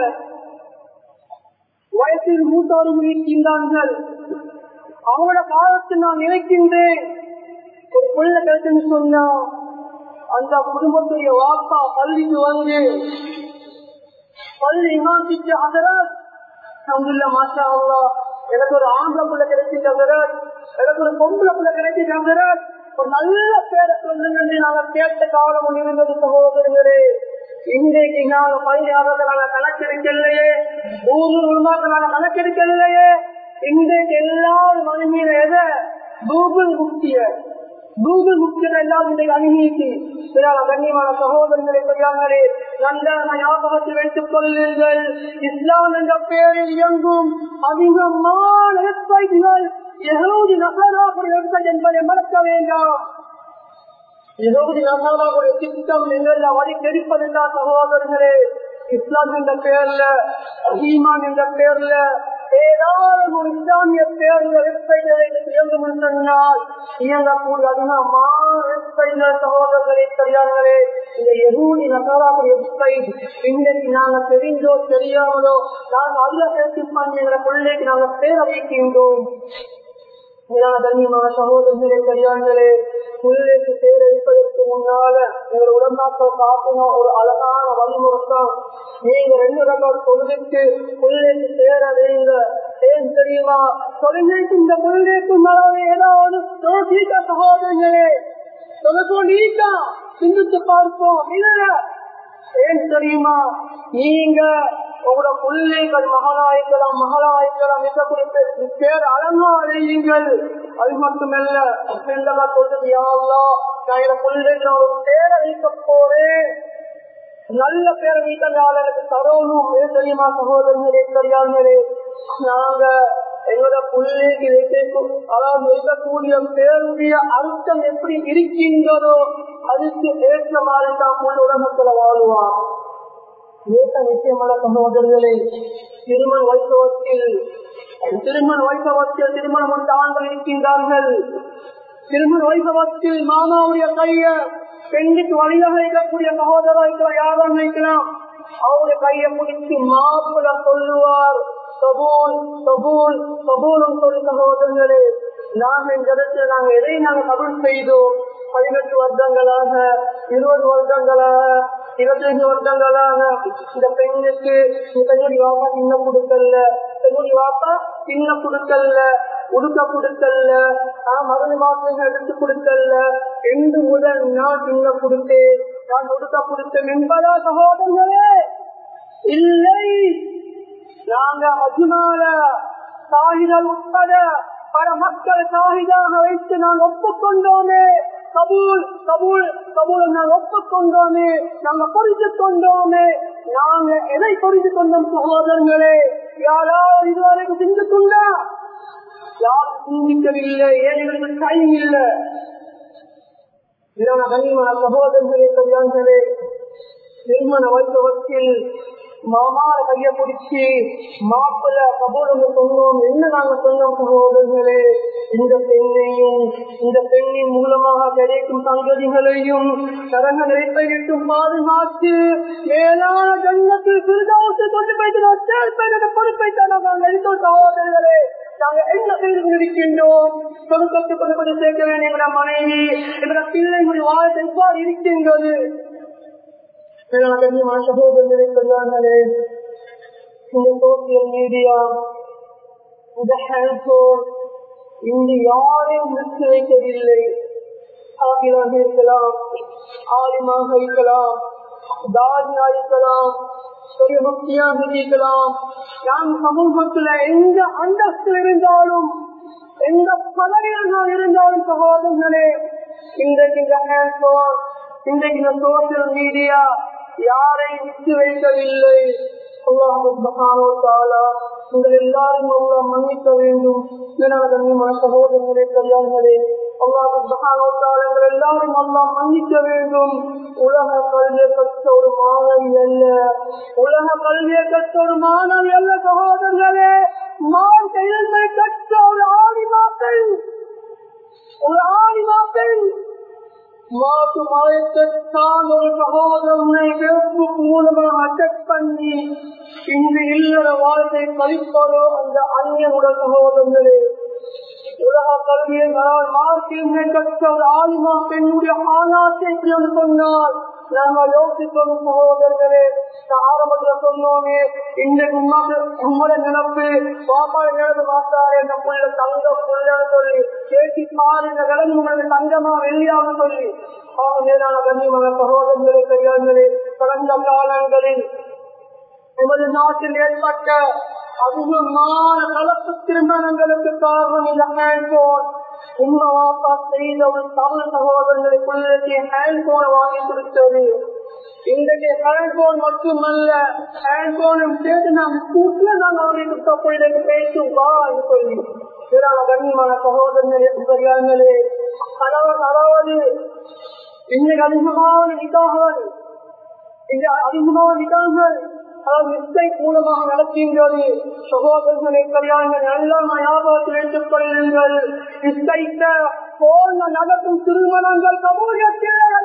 வயசில் மூத்தவர்கள் இருக்கின்றார்கள் அவங்களோட காலத்தை நான் நினைக்கின்றேன் ஒரு பிள்ளை கிடைச்சுன்னு சொன்னா அந்த குடும்பத்துடைய வாப்பா பள்ளிக்கு வந்து பள்ளி இமாசிச்சு அதராஜ் அங்குள்ள மாஷா அல்லா எனக்கு ஒரு ஆம்பளை பிள்ளை கிடைச்சிட்டாங்க எனக்கு ஒரு பொம்பளை பிள்ளை கிடைச்சிட்டாங்க ஒரு நல்ல பேரை சொல்லுங்க நாங்க கேட்ட காலம் இருந்தது சகோதரர்களே இன்றைக்கு நாங்க பள்ளியாளர்கள் நாங்க கணக்கெடுக்கலையே ஊர் உருமாக்கள் நாங்க கணக்கெடுக்கலையே இன்றைக்கு எல்லாரும் மனுமையில எதை கூகுள் முக்கிய கூகுள் முக்கியம் எல்லாம் இன்றைக்கு அணுகிட்டு கண்ணியமான சகோதரர்களை பெரியார்களே நன்றாக ஞாபகத்தில் வைத்துக் கொள்ளுங்கள் இஸ்லாம் என்ற பெயரில் இயங்கும் அதிகமான வெப்சைட்டுகள் எகூதி நகராகுடைய வெப்சைட் என்பதை மறக்க வேண்டாம் எகூதி நகராகுடைய திட்டம் எங்கள் வழி கெடுப்பதில்லா சகோதரர்களே இஸ்லாம் என்ற பெயர்ல ஈமான் என்ற பெயர்ல ஏதாவது ஒரு இஸ்லாமிய பேருந்த வெப்சைட்களை இயங்கும் சொன்னால் இயங்கக்கூடிய அதிகமான வெப்சைட்கள் சகோதரர்களே தெரியாதவர்களே இந்த எகூடி நகராக்கூடிய வெப்சைட் இன்றைக்கு நாங்க தெரிந்தோ தெரியாமலோ நாங்க அதுல பேசி பண்ணி எங்களை பிள்ளைக்கு நாங்க பேர வைக்கின்றோம் கண்ணியமான சகோதரர்களே பெரியார்களே புள்ளைக்கு பேர் வைப்பதற்கு முன்னால எங்கள் உடம்பாக்கள் காட்டின ஒரு அழகான வழிமுறைத்தான் நீங்க ரெண்டு ரகம் தொழுதுக்கு புள்ளைக்கு சேர வைங்க ஏன் தெரியுமா தொழுகைக்கு இந்த புள்ளைக்கு மேலே ஏதாவது தோசிக்க சகோதரர்களே தொலைப்போ நீக்கா சிந்தித்து பார்ப்போம் இல்ல ஏன் தெரியுமா நீங்க உங்களோட பிள்ளைகள் மகளாய்க்கலாம் மகளாய்க்கலாம் இருக்கக்கூடிய பேர் அலங்காரையுங்கள் அது மட்டுமல்ல சென்றதா சொல்றது யாவா நான் என் பிள்ளைகள் ஒரு பேரை வைக்க போறேன் நல்ல பேரை வைத்ததால் எனக்கு தரணும் எது தெரியுமா சகோதரர்களே தெரியாமலே நாங்க எங்களோட பிள்ளைக்கு வைக்கும் அதாவது இருக்கக்கூடிய பேருடைய அர்த்தம் எப்படி இருக்கின்றதோ அதுக்கு ஏற்ற மாதிரி தான் முழு உலகத்துல வாழ்வார் ஏற்ற நிச்சயமல்ல சகோதரர்களே திருமண வைபவத்தில் திருமண வைபவத்தில் திருமணம் கொண்ட ஆண்கள் இருக்கின்றார்கள் திருமண வைபவத்தில் மாமாவுடைய கைய பெண்ணுக்கு வழியாக இருக்கக்கூடிய சகோதரர்கள் யாரும் நினைக்கலாம் அவருடைய கையை பிடிச்சு மாப்பிள சொல்லுவார் கபூல் கபூல் கபூலும் சொல்லி சகோதரர்களே நாங்க இந்த இடத்துல நாங்க எதை நாங்க கபூல் செய்தோம் பதினெட்டு வருடங்களாக இருபது வருடங்களாக இருபத்தஞ்சு வருடங்களாக இந்த பெண்ணுக்கு பெண்ணுடைய வாப்பா சின்ன கொடுக்கல பெண்ணுடைய வாப்பா சின்ன கொடுக்கல உடுக்க கொடுக்கல மருந்து மாத்திரைகள் எடுத்து கொடுக்கல ரெண்டு முதல் நான் சின்ன கொடுத்தேன் நான் உடுக்க கொடுத்தேன் என்பதா சகோதரர்களே இல்லை நாங்க அஜுமால சாகிதல் உட்பட பல மக்கள் சாகிதாக வைத்து நாங்கள் ஒப்புக்கொண்டோமே கபூல் கபூல் கபூல் நாங்கள் ஒப்புக்கொண்டோமே நாங்க பொறித்து கொண்டோமே நாங்க எதை பொறித்து கொண்டோம் சகோதரங்களே யாராவது இதுவரைக்கும் சிந்து கொண்டா யாரும் சிந்திக்கவில்லை ஏழைகளுக்கு டைம் இல்லை இதன கண்ணியமான சகோதரர்களே கல்யாணங்களே திருமண வைபவத்தில் மாமார கைய பிடிச்சி மாப்பிள்ள கபூலுங்க சொன்னோம் என்ன நாங்க சொன்னோம் சகோதரர்களே இந்த பெண்ணையும் இந்த பெண்ணின் மூலமாக கிடைக்கும் சங்கதிகளையும் கரக நிலைப்பையிட்டும் பாதுகாத்து மேலான ஜன்னத்தில் சிறுதாவுக்கு கொண்டு போயிட்டு பொறுப்பை தான் நாங்கள் எடுத்தோம் சகோதரர்களே நாங்கள் என்ன செய்து இருக்கின்றோம் சொருக்கத்தை கொண்டு கொண்டு சேர்க்க வேண்டிய எங்களோட மனைவி எங்களோட பிள்ளைகளுடைய வாழ்க்கை எவ்வாறு இருக்கின்றது கண்ணியமான சகோதரர்களை சொல்வாங்களே இந்த சோசியல் மீடியா இந்த ஹேண்ட்போன் இங்கு யாரையும் நிறுத்தி வைக்கவில்லை ஆகியாக இருக்கலாம் ஆலிமாக இருக்கலாம் தாரியா இருக்கலாம் ஒரு பக்தியாக இருக்கலாம் நாம் சமூகத்துல எந்த அந்தஸ்து இருந்தாலும் எந்த பதவியில் இருந்தாலும் சகோதரர்களே இன்றைக்கு இந்த ஹேண்ட்போன் இன்றைக்கு இந்த சோசியல் மீடியா யாரை விட்டு வைக்கவில்லை உங்கள் எல்லாரும் அல்லா மன்னிக்க வேண்டும் கண்ணியமான சகோதரர்களே கல்யாணங்களே அல்லாஹ் எல்லாரும் அல்லா மன்னிக்க வேண்டும் உலக கல்வியை கற்ற ஒரு மாணவி அல்ல உலக கல்வியை கற்ற ஒரு மாணவி அல்ல சகோதரர்களே மான் செயல்களை கற்ற ஒரு ஆடிமாக்கள் ஒரு ஆடிமாக்கள் மாட்டு மலைத்தான் ஒரு சகோதரனை பேஸ்புக் மூலமாக அட்டக் பண்ணி இன்று இல்லற வாழ்க்கை கழிப்பதோ அந்த அந்நியமுட சகோதரர்களே உலக கல்வியை மார்க்கியமே கற்ற ஒரு ஆலிமா பெண்ணுடைய ஆணாத்தை சொன்னால் நாங்கள் யோசிப்போம் சகோதரர்களே ஆரம்பத்துல சொன்னோமே இன்றைக்கு உங்களோட நினப்பு பாப்பாடு நினைவு மாத்தாரு என்ற புள்ள தங்க புள்ளன்னு சொல்லி கேட்டி பாரு இந்த விலங்கு உங்களுக்கு தங்கமா வெள்ளியாக சொல்லி அவங்க மேலான கண்ணியமான சகோதரர்களே பெரியார்களே கடந்த காலங்களில் எமது நாட்டில் ஏற்பட்ட அதிகமான கலப்பு திருமணங்களுக்கு காரணம் இந்த ஹேண்ட்போன் உண்மை வாப்பா செய்த ஒரு தமிழ் சகோதரர்களுக்குள்ளே ஹேண்ட்போனை வாங்கி கொடுத்தது இன்றைக்கு ஹேண்ட்போன் மட்டுமல்ல ஹேண்ட்போனும் சேர்த்து நாம் கூட்டில நாங்கள் அவர்களுக்கு தப்பிழைக்கு பேசும் வா என்று சொல்லி இதனால கண்ணியமான சகோதரர்களே பெரியார்களே அதாவது அதாவது இன்னைக்கு அதிகமான நிதாகள் இந்த அதிகமான நிதாங்கள் மிஸ்டேக் மூலமாக நடக்கின்றது சகோதரர்களை கல்யாணங்கள் எல்லாம் ஞாபகத்தில் வைத்துக் கொள்ளுங்கள் மிஸ்டேக்க போன நடக்கும் திருமணங்கள் சமூகத்தில்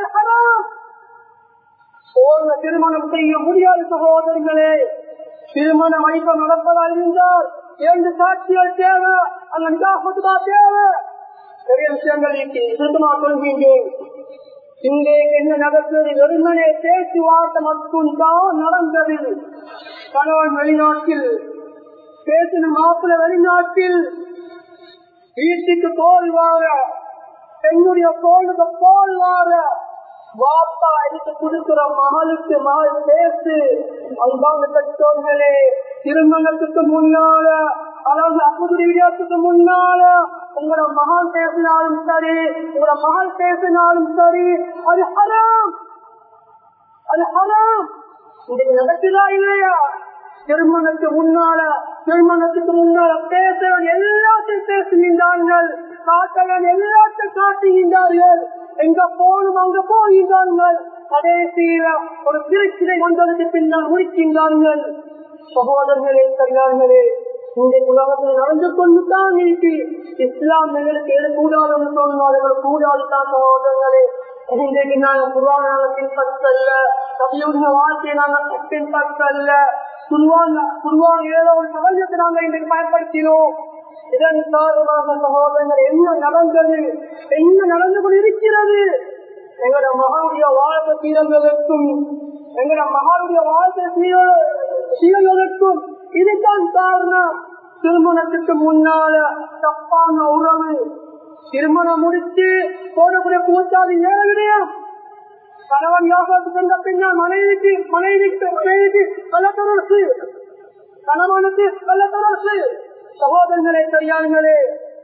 போன திருமணம் செய்ய முடியாத சகோதரர்களே திருமண வைப்பம் நடப்பதாக இருந்தால் இரண்டு சாட்சிகள் தேவை அந்த நிதாபத்துதா தேவை பெரிய விஷயங்கள் சுத்தமாக சொல்கின்றேன் இன்றைக்கு என்ன நடக்கிறது வெறுமனே பேச்சுவார்த்தை மட்டும்தான் நடந்தது கணவன் வெளிநாட்டில் பேசின மாப்பிள்ள வெளிநாட்டில் வீட்டுக்கு போல் வார பெண்ணுடைய தோளுக்கு போல் வார வாப்பா எடுத்து கொடுக்கிற மகளுக்கு மகள் பேசு அன்பான பெற்றோர்களே திருமணத்துக்கு முன்னால அதாவது அப்புது விடியாத்துக்கு முன்னால உங்களோட மகன் பேசினாலும் சரி உங்களோட மகள் பேசினாலும் சரி அது ஹராம் அது ஹராம் இது நடக்குதா இல்லையா திருமணத்துக்கு முன்னால திருமணத்துக்கு முன்னால பேச எல்லாத்தையும் பேசுகின்றார்கள் காட்டவன் எல்லாத்தையும் காட்டுகின்றார்கள் எங்க போகணும் அங்க போகின்றார்கள் கடைசியில ஒரு பிரச்சனை வந்ததுக்கு பின்னால் முடிக்கின்றார்கள் சகோதரர்களே கல்யாணங்களே இந்த உலகத்தில் நடந்து கொண்டுதான் இருக்கு இஸ்லாம் எங்களுக்கு எது கூடாதுன்னு சொன்னார்கள் கூடாது தான் சகோதரங்களே இன்றைக்கு நாங்க குருவான பின்பற்றல்ல கவியுடைய வாழ்க்கையை நாங்க பின்பற்றல்ல குருவான் குருவான் ஏதோ ஒரு சமயத்தை நாங்க இன்றைக்கு பயன்படுத்தினோம் இதன் காரணமாக சகோதரங்கள் என்ன நடந்தது என்ன நடந்து கொண்டு இருக்கிறது எங்களோட மகானுடைய வாழ்க்கை சீரங்களுக்கும் எங்களோட மகானுடைய வாழ்க்கை சீரங்களுக்கும் இதுதான் காரணம் திருமணத்துக்கு முன்னால தப்பான உறவு திருமணம் முடிச்சு போடக்கூடிய கூட்டாளி ஏற விடயம் கணவன் யோகத்துக்கு சென்ற பின்னால் மனைவிக்கு மனைவிக்கு மனைவிக்கு கள்ளத்தொடர்பு கணவனுக்கு கள்ளத்தொடர்பு சகோதரர்களே சரியானங்களே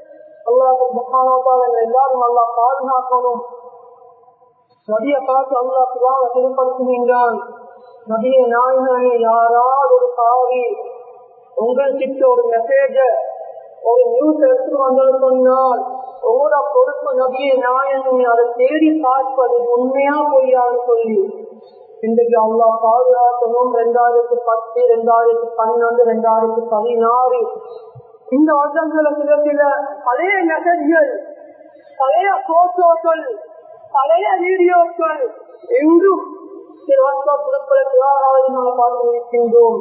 அல்லாஹ் எல்லாரும் அல்லா பாதுகாக்கணும் நதியை பார்த்து அல்லா புறாவை திருப்படுத்துகின்றான் நதிய நாயகனே யாராவது ஒரு காவி உங்கள்கிட்ட ஒரு மெசேஜ ஒரு நியூஸ் எடுத்து வந்தது சொன்னால் உங்களோட பொறுப்பு நபிய நாயகனே அதை தேடி பார்ப்பது உண்மையா பொய்யான்னு சொல்லி இன்றைக்கு அல்லா பாதுகாக்கணும் ரெண்டாயிரத்தி பத்து ரெண்டாயிரத்தி பன்னெண்டு ரெண்டாயிரத்தி பதினாறு இந்த வருடங்கள சில சில பழைய மெசேஜ்கள் பழைய போட்டோக்கள் பழைய வீடியோக்கள் எங்கும் சில வாட்ஸ்அப் குழுக்களுக்கு நாங்கள் பார்த்து இருக்கின்றோம்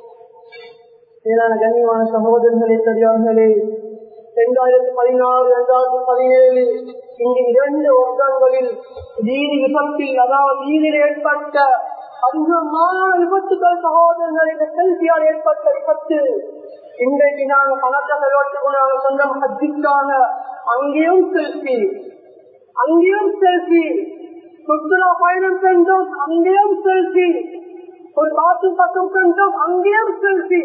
மேலான கண்ணியமான சகோதரர்களே சரியார்களே இரண்டாயிரத்தி பதினாறு இரண்டாயிரத்தி பதினேழு இந்த இரண்டு வருடங்களில் நீதி விபத்தில் அதாவது நீதியில் ஏற்பட்ட அதிகமான விபத்துக்கள் சகோதரர்கள் இந்த செல்வியால் ஏற்பட்ட விபத்து இன்றைக்கு நாங்கள் பணத்தை செலவழித்துக் நாங்கள் சொந்தம் ஹஜ்ஜிக்காக அங்கேயும் செல்ஃபி அங்கேயும் செல்ஃபி சுற்றுலா பயணம் சென்றோம் அங்கேயும் செல்ஃபி ஒரு பாத்ரூம் பக்கம் உட்கார்ந்தோம் அங்கேயும் செல்ஃபி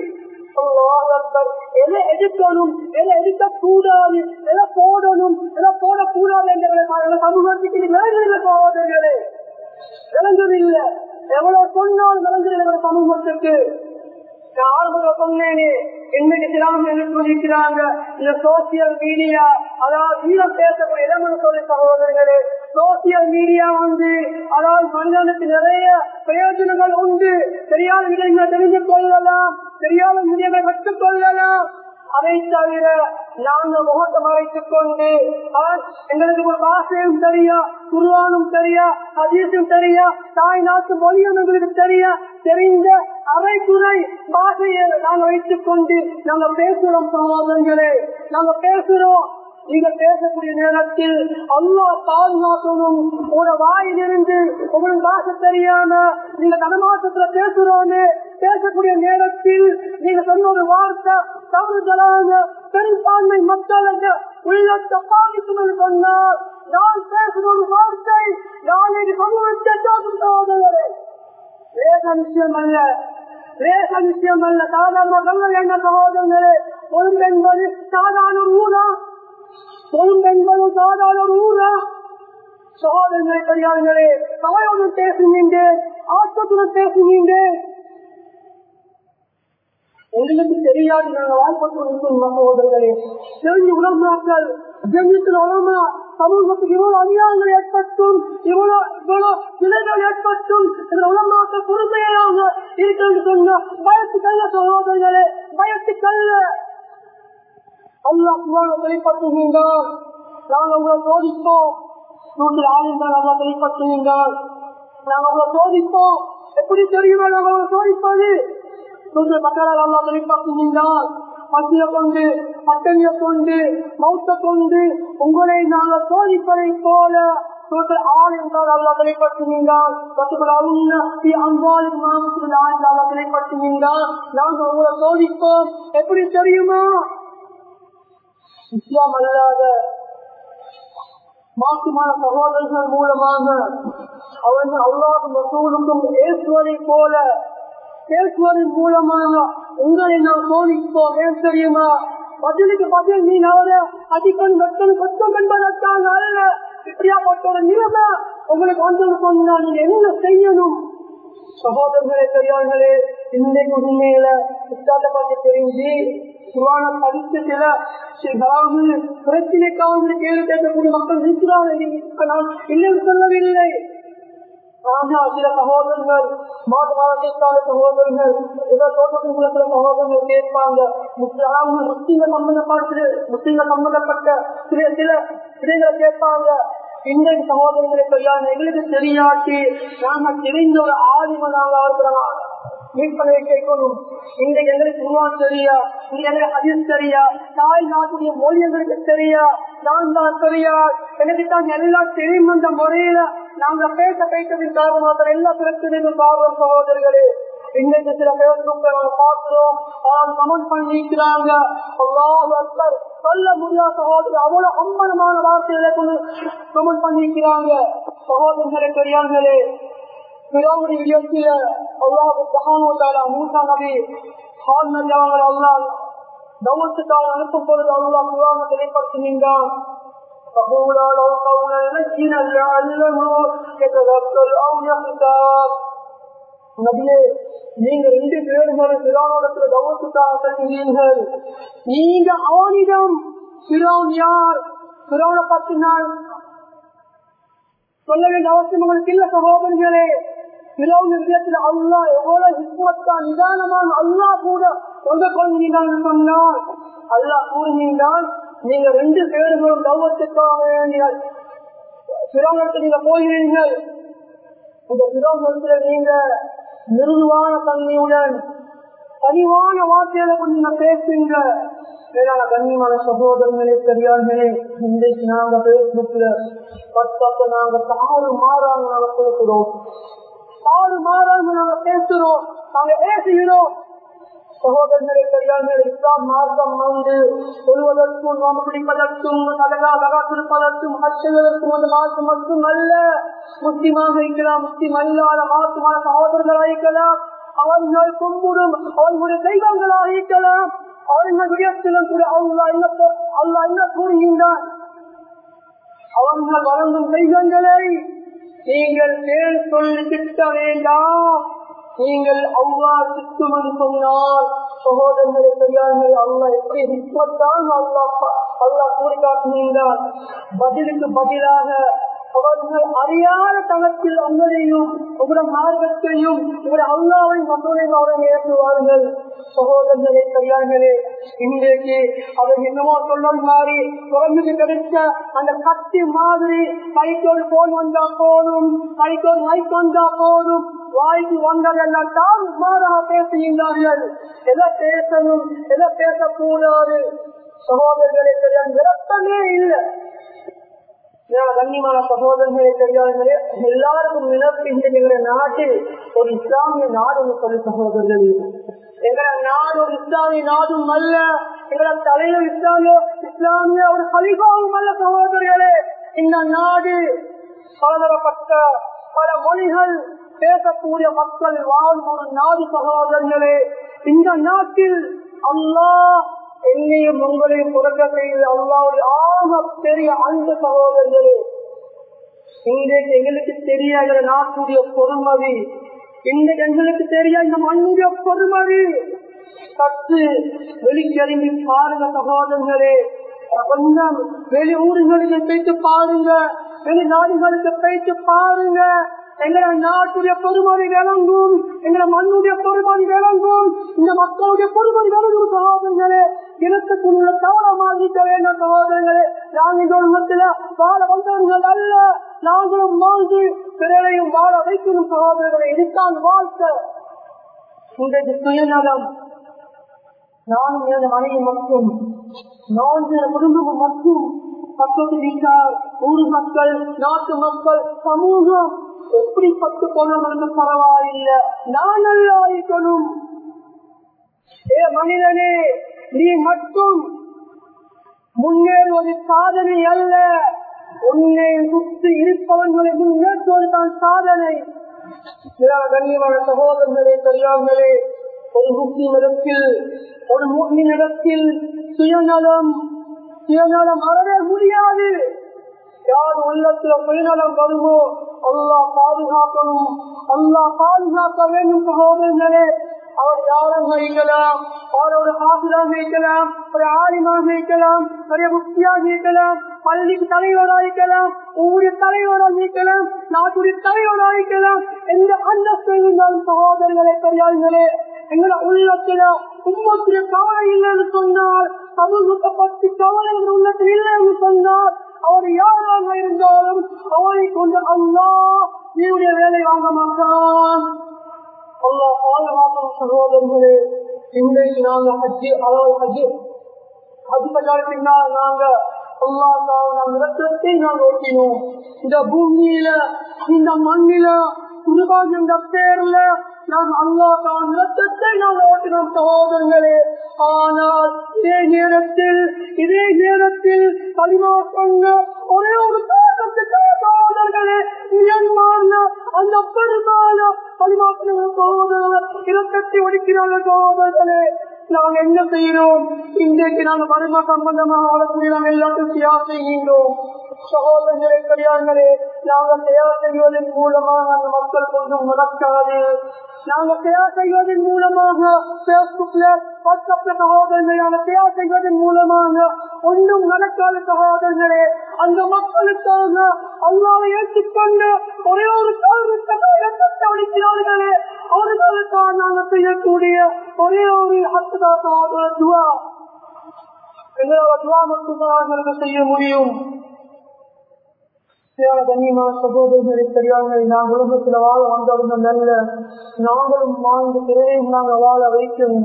எதை எடுக்கணும் எதை எடுக்க கூடாது எதை போடணும் எதை போடக்கூடாது என்ற சமூகத்துக்கு விளங்குதில்லை சகோதரர்களே விளங்குதில்லை எவ்வளவு சொன்னாலும் விளங்குதில்லை சமூகத்துக்கு சொன்னேனே இன்னைக்கு சிலாமல் சொல்லிக்கிறாங்க இந்த சோசியல் மீடியா அதாவது வீரம் பேசக்கூடிய இடம்னு சொல்லி சகோதரர்களே சோசியல் மீடியா வந்து அதாவது மனிதனுக்கு நிறைய பிரயோஜனங்கள் உண்டு தெரியாத விடயங்களை தெரிந்து கொள்ளலாம் தெரியாத விடயங்களை கற்றுக் கொள்ளலாம் அதை தவிர நாங்கள் முகத்தை மறைத்துக் கொண்டு எங்களுக்கு ஒரு பாஷையும் தெரியா குருவானும் தெரியா அதீசும் தெரியா தாய் நாட்டு மொழியும் எங்களுக்கு தெரியா தெரிந்த அரைக்குறை பாஷையை நாங்கள் வைத்துக் கொண்டு நாங்க பேசுறோம் சகோதரர்களே நாங்க பேசுறோம் நீங்க பேசக்கூடிய நேரத்தில் அல்லா பாதுகாக்கணும் உங்களோட வாயிலிருந்து உங்களுக்கு பாஷை தெரியாம நீங்க தனமாசத்துல பேசுறோன்னு பேசக்கூடிய நேரத்தில் நீங்க சொன்ன ஒரு வார்த்தை தவறுதலான பெரும்பான்மை மக்களுக்கு உள்ளத்தை பாதிக்கும் என்று சொன்னால் நான் பேசுற ஒரு வார்த்தை நாளைக்கு சமூகத்தை சோதனை வேக விஷயம் அல்ல வேக விஷயம் அல்ல சாதாரண என்ன சகோதரர்களே பொருள் என்பது சாதாரண ஒரு ஊரா பொருள் என்பது சாதாரண ஒரு ஊரா சகோதரர்களை பெரியார்களே சபையுடன் பேசுகின்றேன் ஆட்டத்துடன் பேசுகின்றேன் எங்களுக்கு தெரியாது நாங்கள் வாழ்ப்பட்டு சகோதரர்களே தெரிஞ்சு உணர்ந்தாக்கள் ஜென்மத்தில் உணர்மா சமூகத்துக்கு இவ்வளவு அநியாயங்கள் ஏற்பட்டும் இவ்வளவு இவ்வளவு நிலைகள் ஏற்பட்டும் இதில் உணர்ந்தாக்கள் பொறுமையாக இருக்கிறது சொன்ன பயத்துக்கல்ல சகோதரர்களே பயத்துக்கல்ல அல்லா குவான வெளிப்படுத்துகின்றான் நாங்கள் உங்களை சோதிப்போம் நூற்றில் ஆளுங்கள் அல்லா வெளிப்படுத்துகின்றான் நாங்கள் உங்களை சோதிப்போம் எப்படி தெரியுமா நாங்கள் உங்களை சோதிப்பது நூற்றில் மக்களால் அல்லா வெளிப்படுத்துகின்றான் பசிய கொண்டு பட்டணிய கொண்டு மௌத்த கொண்டு உங்களை நாங்கள் சோதிப்பதை போல ஆள் என்றால் அல்லா வெளிப்படுத்துகின்றான் அம்பாலின் மாமத்தில் ஆள் அல்லா வெளிப்படுத்துகின்றான் நாங்கள் உங்களை சோதிப்போம் எப்படி தெரியுமா இஸ்லாம் அல்லாத மாற்றுமான சகோதரர்கள் மூலமாக அவர்கள் அல்லாத மசூலுக்கும் ஏசுவதை போல பேசுவதன் மூலமாக உங்களை நாம் சோதிப்போம் ஏன் தெரியுமா பதிலுக்கு பதில் நீ அவர அதிகம் வெட்டம் கொத்தம் என்பதற்காக அல்ல இப்படியாப்பட்ட ஒரு நிலைமை உங்களுக்கு வந்து சொன்னா நீங்க என்ன செய்யணும் சகோதரர்களே பெரியார்களே இன்னைக்கு உண்மையில புத்தாட்ட பத்தி தெரிஞ்சு குரான படித்து சில அதாவது பிரச்சனைக்காக கேள்வி கேட்கக்கூடிய மக்கள் இருக்கிறார்கள் நான் இல்லைன்னு சொல்லவில்லை ஆனா சில சகோதரர்கள் மாத மாதத்திற்கான சகோதரர்கள் ஏதோ தோட்டத்தில் சில சகோதரர்கள் கேட்பாங்க முஸ்லிம்கள் முஸ்லீம்கள் சம்பந்தப்பட்டு முஸ்லீம்கள் சம்பந்தப்பட்ட சில சில விடைகளை கேட்பாங்க இன்றைக்கு சகோதரங்களை கையாள எங்களுக்கு தெரியாட்டி நாங்க தெரிந்த ஒரு ஆதிம நாங்க இருக்கிறோம் மீட்பனை கேட்கணும் இன்றைக்கு எங்களுக்கு குருவான் தெரியா இங்க எங்களுக்கு அதில் தெரியா தாய் நாட்டுடைய மொழி எங்களுக்கு தெரியா நான் தான் தெரியா எனக்கு தான் எல்லாம் தெரியும் என்ற முறையில நாங்க பேச பேசதின் காரணமாக எல்லா பிரச்சனையும் காரணம் சகோதரர்களே இன்னைக்கு சில பேருக்கு பார்க்கிறோம் கமெண்ட் பண்ணிக்கிறாங்க சொல்ல முடியாத சகோதரி அவ்வளவு அம்மனமான வார்த்தைகளை கொண்டு கமெண்ட் பண்ணிக்கிறாங்க சகோதரர்களே பெரியார்களே பிறவுடைய விடயத்தில அல்லாஹு சகானுவத்தால மூசா நபி ஹால் நபியாவங்கள் அல்லாஹ் தவத்துக்காக அனுப்பும் பொழுது அல்லாஹ் குரான வெளிப்படுத்தினான் فقولا له قولا لينا لعله يتذكر او يخطاب நபியே நீங்க ரெண்டு பேரும் சிறானிடத்துல தவத்துக்காக செல்கிறீர்கள் நீங்க அவனிடம் சிறான் யார் சிறானை பத்தினால் சொல்ல வேண்டிய அவசியம் உங்களுக்கு இல்ல சகோதரர்களே பிறகு விஷயத்தில் அல்லா எவ்வளவு ஹிக்மத்தா நிதானமான அல்லா கூட சொல்ல கொள்கிறீர்கள் சொன்னால் அல்லா கூறுகின்றான் நீங்க ரெண்டு பேர்களும் கௌரவத்துக்காக வேண்டிய சிரமத்தை நீங்க போகிறீர்கள் இந்த சிரமத்துல நீங்க மிருதுவான தன்மையுடன் பணிவான வார்த்தையில கொஞ்சம் பேசுங்க மேலான கண்ணியமான சகோதரர்களே பெரியார்களே இன்றைக்கு நாங்க பேஸ்புக்ல பத்தப்ப நாங்க தாறு மாறாங்க நாங்க பேசுறோம் தாறு மாறாங்க நாங்க பேசுறோம் நாங்க பேசுகிறோம் சகோதரர்களே பெரியார்களே இஸ்லாம் மார்க்கம் வந்து சொல்வதற்கும் நோம்பு பிடிப்பதற்கும் சதகா சகா கொடுப்பதற்கும் ஹர்ஷங்களுக்கும் அந்த மாற்று மட்டும் அல்ல முஸ்லிமாக இருக்கலாம் முஸ்லிம் அல்லாத மாற்றுமான சகோதரர்களாக இருக்கலாம் அவர்கள் கும்பிடும் அவர்களுடைய தெய்வங்களாக இருக்கலாம் அவர்கள் விடயத்திலும் கூட அல்லா என்ன அல்லா என்ன கூறுகின்றான் அவர்கள் வழங்கும் தெய்வங்களை நீங்கள் பேர் சொல்லி திட்ட வேண்டாம் நீங்கள் அவ்வா திட்டுமன் சொன்னால் சகோதரர்களை பெரியார்கள் அல்லா எப்படி நிற்பத்தான் அல்லா அல்லா கூறி காட்டுகின்றார் பதிலுக்கு பதிலாக அவர்கள் அறியாத தளத்தில் அங்கதையும் உங்களோட மார்க்கத்தையும் உங்களோட அல்லாவை மக்களையும் அவர்கள் ஏற்றுவார்கள் சகோதரர்களே கையார்களே இன்றைக்கு அவர் என்னமோ சொல்லும் மாதிரி குழந்தைக்கு கிடைச்ச அந்த கத்தி மாதிரி கைக்கோள் போன் வந்தா போதும் கைக்கோள் மைக் வந்தா போதும் வாய்க்கு வந்ததெல்லாம் தான் மாறாக பேசுகின்றார்கள் எதை பேசணும் எதை பேசக்கூடாது சகோதரர்களே தெரியாது விரட்டமே இல்லை கண்ணியமான சகோதரர்களே தெரியாதவர்களே எல்லாருக்கும் நிலப்பின்ற நாட்டில் ஒரு இஸ்லாமிய நாடு சொல்லி சகோதரர்கள் எங்கள நாடு ஒரு இஸ்லாமிய நாடும் அல்ல எங்கள தலைவர் இஸ்லாமிய இஸ்லாமிய ஒரு கலிபாவும் அல்ல சகோதரர்களே இந்த நாடு பலதரப்பட்ட பல மொழிகள் பேசக்கூடிய மக்கள் வாழும் ஒரு நாடு சகோதரர்களே இந்த நாட்டில் அல்லாஹ் என்னையும் உங்களையும் புறக்க செய்து அல்லாவுடைய ஆக பெரிய அன்பு சகோதரர்களே இன்றைக்கு எங்களுக்கு தெரியாத நாட்டுடைய பொறுமதி இன்றைக்கு எங்களுக்கு தெரியாத இந்த மண்ணுடைய பொறுமதி சற்று வெளிக்கறிந்து பாருங்க சகோதரர்களே கொஞ்சம் வெளி ஊர்களுக்கு போயிட்டு பாருங்க வெளி நாடுகளுக்கு போயிட்டு பாருங்க எங்களை நாட்டுடைய பொறுமதி விளங்கும் எங்களை மண்ணுடைய பொறுமதி விளங்கும் இந்த மக்களுடைய பொறுமதி விளங்கும் சகோதரங்களே இனத்துக்கு உள்ள தவறமாக இருக்க வேண்டும் சகோதரங்களே நாங்கள் இந்த உலகத்தில் வாழ வந்தவர்கள் அல்ல நாங்களும் வாழ்ந்து பிறரையும் வாழ வைக்கணும் சகோதரர்களை இதுதான் வாழ்க்கை இன்றைக்கு சுயநலம் நானும் எனது மனைவி மற்றும் நான் குடும்பம் மற்றும் பக்கத்து வீட்டார் ஊர் மக்கள் நாட்டு மக்கள் சமூகம் எப்படி பட்டு கொள்ளணும் பரவாயில்லை நான் நல்லா இருக்கணும் ஏ மனிதனே நீ மட்டும் முன்னேறுவது சாதனை அல்ல உன்னை சுற்றி இருப்பவர்களை முன்னேற்றுவது தான் சாதனை கண்ணியமான சகோதரர்களே பெரியார்களே ஒரு முஸ்லிம் இடத்தில் ஒரு முஸ்லிம் இடத்தில் சுயநலம் சுயநலம் அறவே முடியாது யார் உள்ளத்துல சுயநலம் வருமோ அல்லா பாதுகாக்கணும் அல்லா பாதுகாக்க வேண்டும் சகோதரர்களே அவர் யாரும் இருக்கலாம் அவரோட ஆசிராக இருக்கலாம் ஒரு ஆலிமாக இருக்கலாம் பெரிய முக்தியாக இருக்கலாம் பள்ளிக்கு தலைவராக இருக்கலாம் ஊருடைய தலைவராக இருக்கலாம் நாட்டுடைய தலைவராக இருக்கலாம் எந்த அந்தஸ்து இருந்தாலும் சகோதரர்களே பெரியார்களே எங்களோட உள்ளத்துல உம்மத்துடைய கவலை இல்லைன்னு சொன்னால் சமூகத்தை பற்றி கவலை எங்கள் உள்ளத்தில் இல்லை என்று சொன்னால் அவர் யாராக இருந்தாலும் அவரை கொண்டு அல்லா நீருடைய வேலை வாங்க மாட்டான் அல்லா பாதுகாக்கும் சகோதரர்களே இன்றைக்கு நாங்க ஹஜ்ஜி அதாவது ஹஜ்ஜி ஹஜ்ஜி பஜாரத்தினால் நாங்க அல்லா நாம் ரத்தத்தை நாம் ஓட்டினோம் இந்த பூமியில இந்த மண்ணில குருபான் என்ற பேர்ல நாம் அல்லா தான் ரத்தத்தை நாம் ஓட்டினோம் சகோதரர்களே ஆனால் இதே நேரத்தில் இதே நேரத்தில் களிமா கொண்ட ஒரே ஒரு காரணத்துக்காக சகோதரர்களே மியன்மார்ல அந்த பெருமான களிமா சகோதரர்கள் இரத்தத்தை ஒடுக்கிறார்கள் சகோதரர்களே நாங்க என்ன செய்யறோம் இன்றைக்கு நாங்க வரும சம்பந்தமாக வரக்கூடிய நாங்கள் எல்லாத்தையும் தியாகம் செய்கின்றோம் சகோதரர்களே பெரியார்களே நாங்கள் தயார் செய்வதன் மூலமாக அந்த மக்கள் கொஞ்சம் நடக்காது நாங்க தயார் செய்வதன் மூலமாக பேஸ்புக்ல வாட்ஸ்அப்ல சகோதரர்களை நாங்க தயார் செய்வதன் மூலமாக ஒன்றும் நடக்காத சகோதரர்களே அந்த மக்களுக்காக அல்லாவை ஏற்றுக்கொண்டு ஒரே ஒரு காரணத்தை அளிக்கிறார்களே அவர்களுக்காக நாங்கள் செய்யக்கூடிய ஒரே ஒரு ஹத்துதா சகோதர துவா எங்களோட துவா மட்டும்தான் செய்ய முடியும் கண்ணியமான சகோதரர்களை தெரியாமல் நான் உலகத்தில் வாழ வந்தவர்கள் நல்ல நாங்களும் வாழ்ந்து பிறரையும் நாங்கள் வாழ வைக்கணும்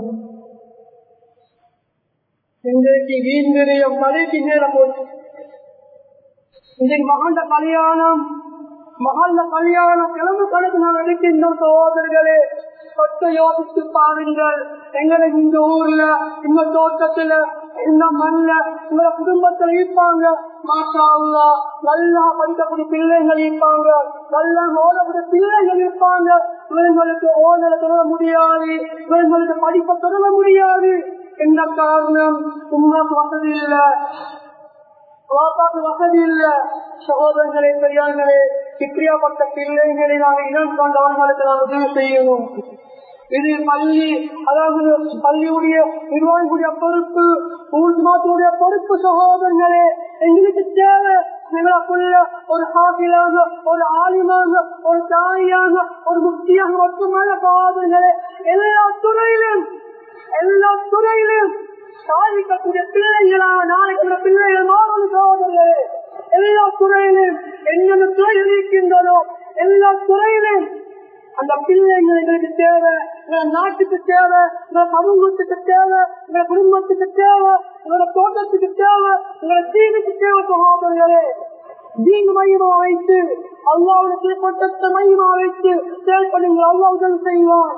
இன்றைக்கு வீண் விரயம் தலைக்கு நேரம் போச்சு இன்றைக்கு மகண்ட கல்யாணம் மகள்ல கல்யாணம் கிளம்பு கணக்கு நான் எடுக்கின்றோம் சகோதரர்களே சொத்தை யோசித்து பாருங்கள் எங்களை இந்த ஊர்ல இந்த தோட்டத்துல இந்த மண்ல உங்களை குடும்பத்துல இருப்பாங்க மாஷா அல்லா நல்லா படிக்கக்கூடிய பிள்ளைகள் இருப்பாங்க நல்லா ஓடக்கூடிய பிள்ளைகள் இருப்பாங்க இவர்களுக்கு ஓனரை தொடர முடியாது இவர்களுக்கு படிப்பை தொடர முடியாது என்ன காரணம் உண்மைக்கு வசதி இல்லை வாப்பாக்கு வசதி இல்ல சகோதரர்களே பெரியார்களே இப்படியாப்பட்ட பிள்ளைகளை நாங்கள் இனம் கொண்டவர்களுக்கு நாம் உதவி செய்யணும் இது பள்ளி அதாவது பள்ளியுடைய நிர்வாகிகளுடைய பொறுப்பு ஊர் மாத்துடைய பொறுப்பு சகோதரர்களே எங்களுக்கு தேவை எங்களுக்குள்ள ஒரு ஹாசிலாக ஒரு ஆலிமாக ஒரு தாயாக ஒரு முக்தியாக மட்டுமல்ல சகோதரர்களே எல்லா துறையிலும் எல்லா துறையிலும் சாதிக்கக்கூடிய பிள்ளைகளா நாளைக்கு பிள்ளைகள் மாறும் சகோதரர்களே எல்லா துறையிலும் என்னென்ன துறை இருக்கின்றதோ எல்லா துறையிலும் அந்த பிள்ளைகள் எங்களுக்கு தேவை எங்க நாட்டுக்கு தேவை எங்க சமூகத்துக்கு தேவை எங்க குடும்பத்துக்கு தேவை எங்களோட தோட்டத்துக்கு தேவை எங்களோட தீனுக்கு தேவை சகோதரர்களே தீன் மையமா வைத்து அல்லாவுடைய பட்டத்தை மையமா வைத்து செயல்படுங்கள் அல்லா உதவி செய்வான்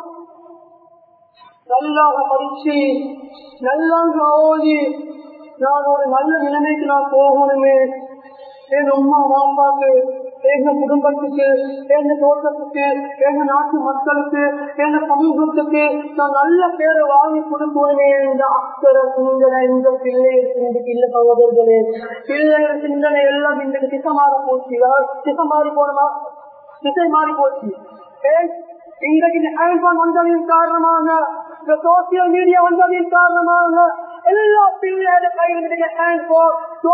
நல்லாக படிச்சு நல்லாக ஓதி நான் ஒரு நல்ல நிலைமைக்கு நான் போகணுமே எங்க அம்மா பாப்பாக்கு எங்க குடும்பத்துக்கு எங்க தோட்டத்துக்கு எங்க நாட்டு மக்களுக்கு எங்க சமூகத்துக்கு நான் நல்ல பேரை வாங்கி கொடுக்குவேனே இந்த அக்கறை சிந்தனை இந்த பிள்ளைகள் சிந்திக்கு இல்ல சகோதரர்களே பிள்ளைகள் சிந்தனை எல்லாம் இன்றைக்கு திசை மாற போச்சு திசை மாறி போனமா திசை மாறி போச்சு ஏன் இன்றைக்கு இந்த ஆல்பான் வந்ததின் காரணமாக இந்த சோசியல் மீடியா வந்ததின் காரணமாக எல்லா பிள்ளையோட கையில் hand phone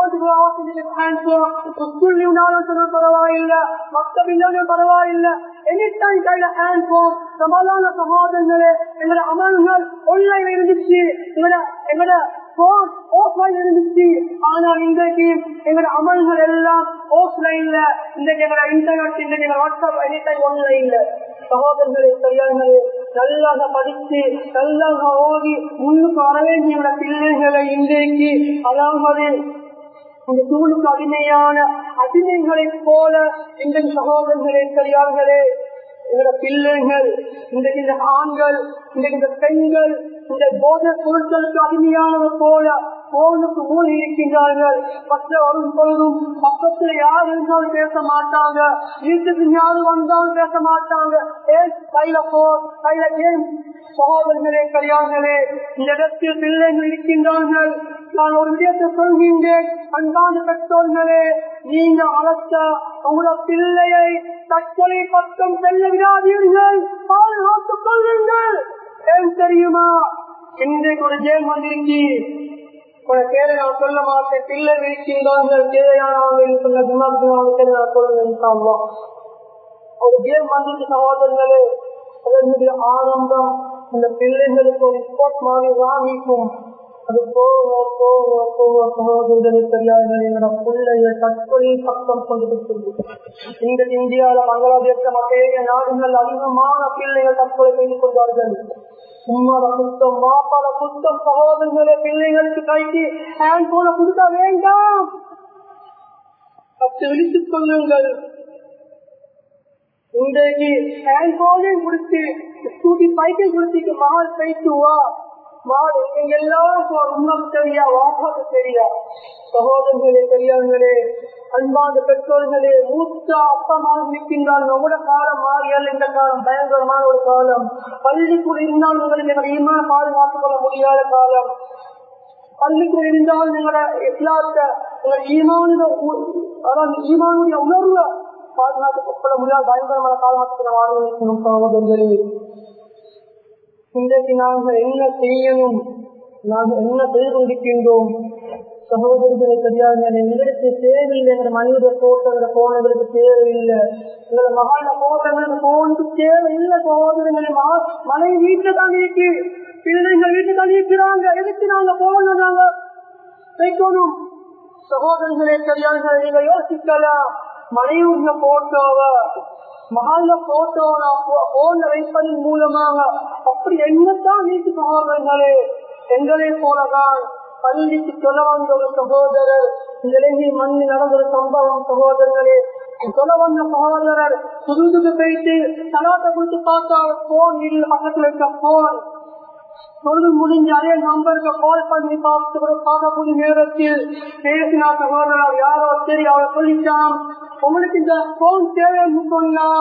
hand phone school சொன்னால் பரவாயில்லை மத்த பின்னாலும் பரவாயில்லை எனி டைம் கையில ஹேண்ட் போன் சமாதான சகோதரங்களே எங்களோட அமல்கள் ஒன்லைன் இருந்துச்சு எங்களோட எங்களோட போன் ஆஃப்லைன் இருந்துச்சு ஆனா இன்றைக்கு எங்களோட அமல்கள் எல்லாம் ஆஃப்லைன்ல இன்றைக்கு எங்களோட இன்டர்நெட் இன்றைக்கு எங்களோட வாட்ஸ்அப் எனி டைம் ஒன்லைன்ல சகோதரர்களே சரியானே நல்லாக படித்து நல்லாக ஓடி முன்னுக்கு வர வேண்டிய பிள்ளைகளை இன்றைக்கு அதாவது அந்த தூளுக்கு அடிமையான அடிமைகளைப் போல இந்த சகோதரர்களே சரியார்களே எங்களோட பிள்ளைகள் இன்றைக்கு இந்த ஆண்கள் இன்றைக்கு இந்த பெண்கள் இந்த போதை பொருட்களுக்கு அடிமையானது போல போனுக்கு மூழ்கி இருக்கின்றார்கள் மற்ற வரும் பொழுதும் பக்கத்துல யார் இருந்தாலும் பேச மாட்டாங்க வீட்டுக்கு யாரும் வந்தாலும் பேச மாட்டாங்க ஏன் கையில போ கையில ஏன் சகோதரர்களே கல்யாணங்களே இந்த இடத்தில் பிள்ளைகள் இருக்கின்றார்கள் நான் ஒரு விஷயத்தை சொல்கின்றேன் அன்பான பெற்றோர்களே நீங்க வளர்த்த உங்களோட பிள்ளையை தற்கொலை பக்கம் செல்ல விடாதீர்கள் பாதுகாத்துக் கொள்ளுங்கள் ஏன் தெரியுமா இன்றைக்கு ஒரு ஜெயம் வந்திருக்கி உன பேரை நான் சொல்ல மாட்டேன் பிள்ளை இருக்கின்றார்கள் தேவையானவங்க சொன்ன குணாபிமானத்தை நான் சொல்லுங்க ஒரு ஜெயம் வந்துட்டு சகோதரர்களே அதனுடைய ஆரம்பம் இந்த பிள்ளைகளுக்கு ஒரு ஸ்போர்ட் மாதிரி வாங்கிக்கும் அது போக போக போக சகோதரர்களை தெரியாத எங்களோட பிள்ளைகள் தற்கொலை பக்கம் கொண்டு இந்த இந்தியாவில பங்களாதேஷ மற்ற நாடுகள் அதிகமான பிள்ளைகள் தற்கொலை செய்து கொண்டார்கள் உம்மோட குத்தம் மாப்பாட குத்தம் சகோதரர்களே பிள்ளைகளுக்கு கைக்கு ஹேண்ட் போன கொடுக்க வேண்டாம் பத்து விழித்துக் கொள்ளுங்கள் இன்றைக்கு ஹேண்ட் போனையும் கொடுத்து ஸ்கூட்டி பைக்கை கொடுத்து மகள் போயிட்டு வா மகள் எங்க எல்லாரும் உண்மைக்கு தெரியா வாப்பாக்கு தெரியா சகோதரர்களே பெரியவர்களே அன்பாந்த பெற்றோர்களே மூத்த அப்பமாக இருக்கின்றால் உங்களோட காலம் மாறியால் இந்த காலம் பயங்கரமான ஒரு காலம் பள்ளிக்குள் இருந்தால் உங்களுக்கு எங்களை ஈமான பாதுகாத்துக் கொள்ள முடியாத காலம் பள்ளிக்குள் இருந்தால் எங்களோட இஸ்லாத்த உங்கள் ஈமானுடைய அதாவது ஈமானுடைய உணர்வை பாதுகாத்துக் கொள்ள முடியாத பயங்கரமான காலகட்டத்தில் வாழ்க்கணும் சகோதரர்களே இன்றைக்கு நாங்கள் என்ன செய்யணும் நாங்கள் என்ன செய்து கொண்டிருக்கின்றோம் சகோதரிகளை தெரியாது எங்களுக்கு தேவையில்லை எங்க மனித போட்டோங்கிற போன் எங்களுக்கு தேவையில்லை எங்களை மகான போட்டோங்களுக்கு போனுக்கு தேவையில்லை சகோதரங்களை மனைவி வீட்டுல தான் இருக்கு பிள்ளைங்க வீட்டுல தான் இருக்கிறாங்க எதுக்கு நாங்க போகணும் நாங்க வைக்கணும் சகோதரர்களே தெரியாத நீங்க யோசிக்கலாம் மனைவிய போட்டோவ மகால போட்டோ போன்ல வைப்பதன் மூலமாக அப்படி என்னத்தான் வீட்டு சகோதரர்களே எங்களை போலதான் பள்ளிக்கு சொல்ல வந்த ஒரு சகோதரர் இலங்கை மண்ணில் நடந்த ஒரு சம்பவம் சகோதரர்களே சொல்ல வந்த சகோதரர் புதுதுக்கு போயிட்டு தலாத்தை கொடுத்து பார்த்தா போன் இல்ல பக்கத்துல இருக்க போன் பொழுது முடிஞ்ச அதே நம்பருக்கு கால் பண்ணி பார்த்து பார்க்கக்கூடிய நேரத்தில் பேசினா சகோதரர் யாரோ சரி அவர் சொல்லிட்டான் உங்களுக்கு இந்த போன் தேவைன்னு சொன்னால்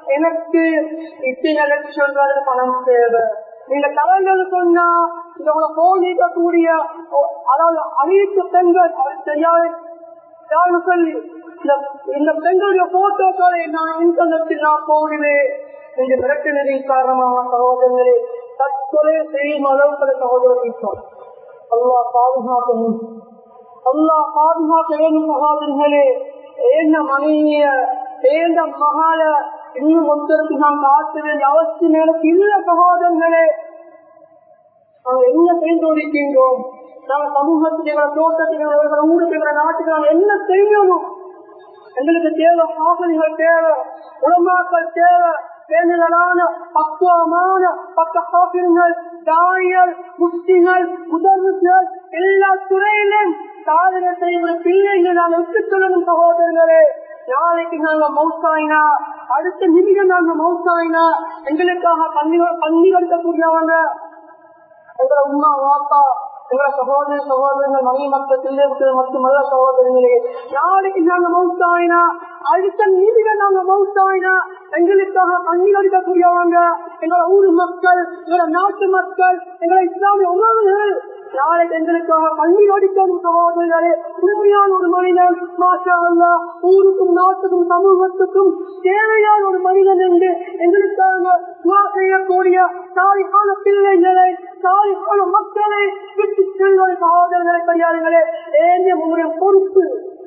எனக்கு இத்தனை லட்சம் ரூபாய் பணம் தேவை நீங்க தரங்கள் சொன்னா இந்த உங்களை போன் நீக்கக்கூடிய அதாவது அனைத்து பெண்கள் சரியாக யாரும் சொல்லி இந்த- இந்த பெண்களுடைய போட்டோக்களை நான் இன்டர்நெட்டில் நான் போடுவேன் இந்த மிரட்டினதை காரணமாக சகோதரர்களே தற்கொலை செய்யும் அளவுக்கு சகோதரர்கள் அல்லாஹ் பாதுகாக்கணும் அல்லாஹ் பாதுகாக்க வேண்டும் சகோதரர்களே ஏந்த மனைவிய ஏந்த மகால இன்னும் ஒருத்தருக்கு நாம் காக்க வேண்டிய அவசியம் எனக்கு இல்ல சகோதரர்களே நாங்கள் என்ன செய்து கொண்டிருக்கின்றோம் நாங்கள் சமூகத்துக்கு எங்களை தோட்டத்துக்கு எங்களை ஊருக்கு எங்களை நாட்டுக்கு நாங்கள் என்ன செய்யணும் எங்களுக்கு தேவை ஆசிரியர்கள் தேவை உலமாக்கள் தேவை பேணுதலான பக்குவமான பக்க காப்பிருங்கள் தாயல் முஸ்திகள் உதவுகள் எல்லா துறையிலும் சாதனை செய்கிற பிள்ளைகள் நாங்கள் விட்டுச் சொல்லணும் சகோதரர்களே நாளைக்கு நாங்க மௌசாயினா அடுத்த நிமிடம் நாங்க மௌசாயினா எங்களுக்காக பள்ளி பள்ளி கட்டக்கூடியவங்க எங்களை உமா வாப்பா எங்களை சகோதர சகோதரர்கள் மணி மக்கள் பிள்ளைகள் மற்றும் மத சகோதரர்களே நாளைக்கு நாங்க மௌத்தாயினா அடுத்த நீதிகள் நாங்க மௌத்தாயினா எங்களுக்காக கண்ணீர் அடிக்கக்கூடியவங்க எங்களோட ஊர் மக்கள் எங்களோட நாட்டு மக்கள் எங்களை இஸ்லாமிய உணவுகள் நாளைக்கு எங்களுக்காக கண்ணீர் அடிக்கணும் சகோதரர்களே உண்மையான ஒரு மனிதன் மாஷா அல்லா ஊருக்கும் நாட்டுக்கும் சமூகத்துக்கும் தேவையான ஒரு மனிதன் என்று எங்களுக்காக துவா செய்யக்கூடிய தாய்க்கான பிள்ளைகளை தாய்க்கான மக்களை விட்டு செல்வது சகோதரர்களை கையாளுங்களே ஏந்திய உங்களுடைய பொறுப்பு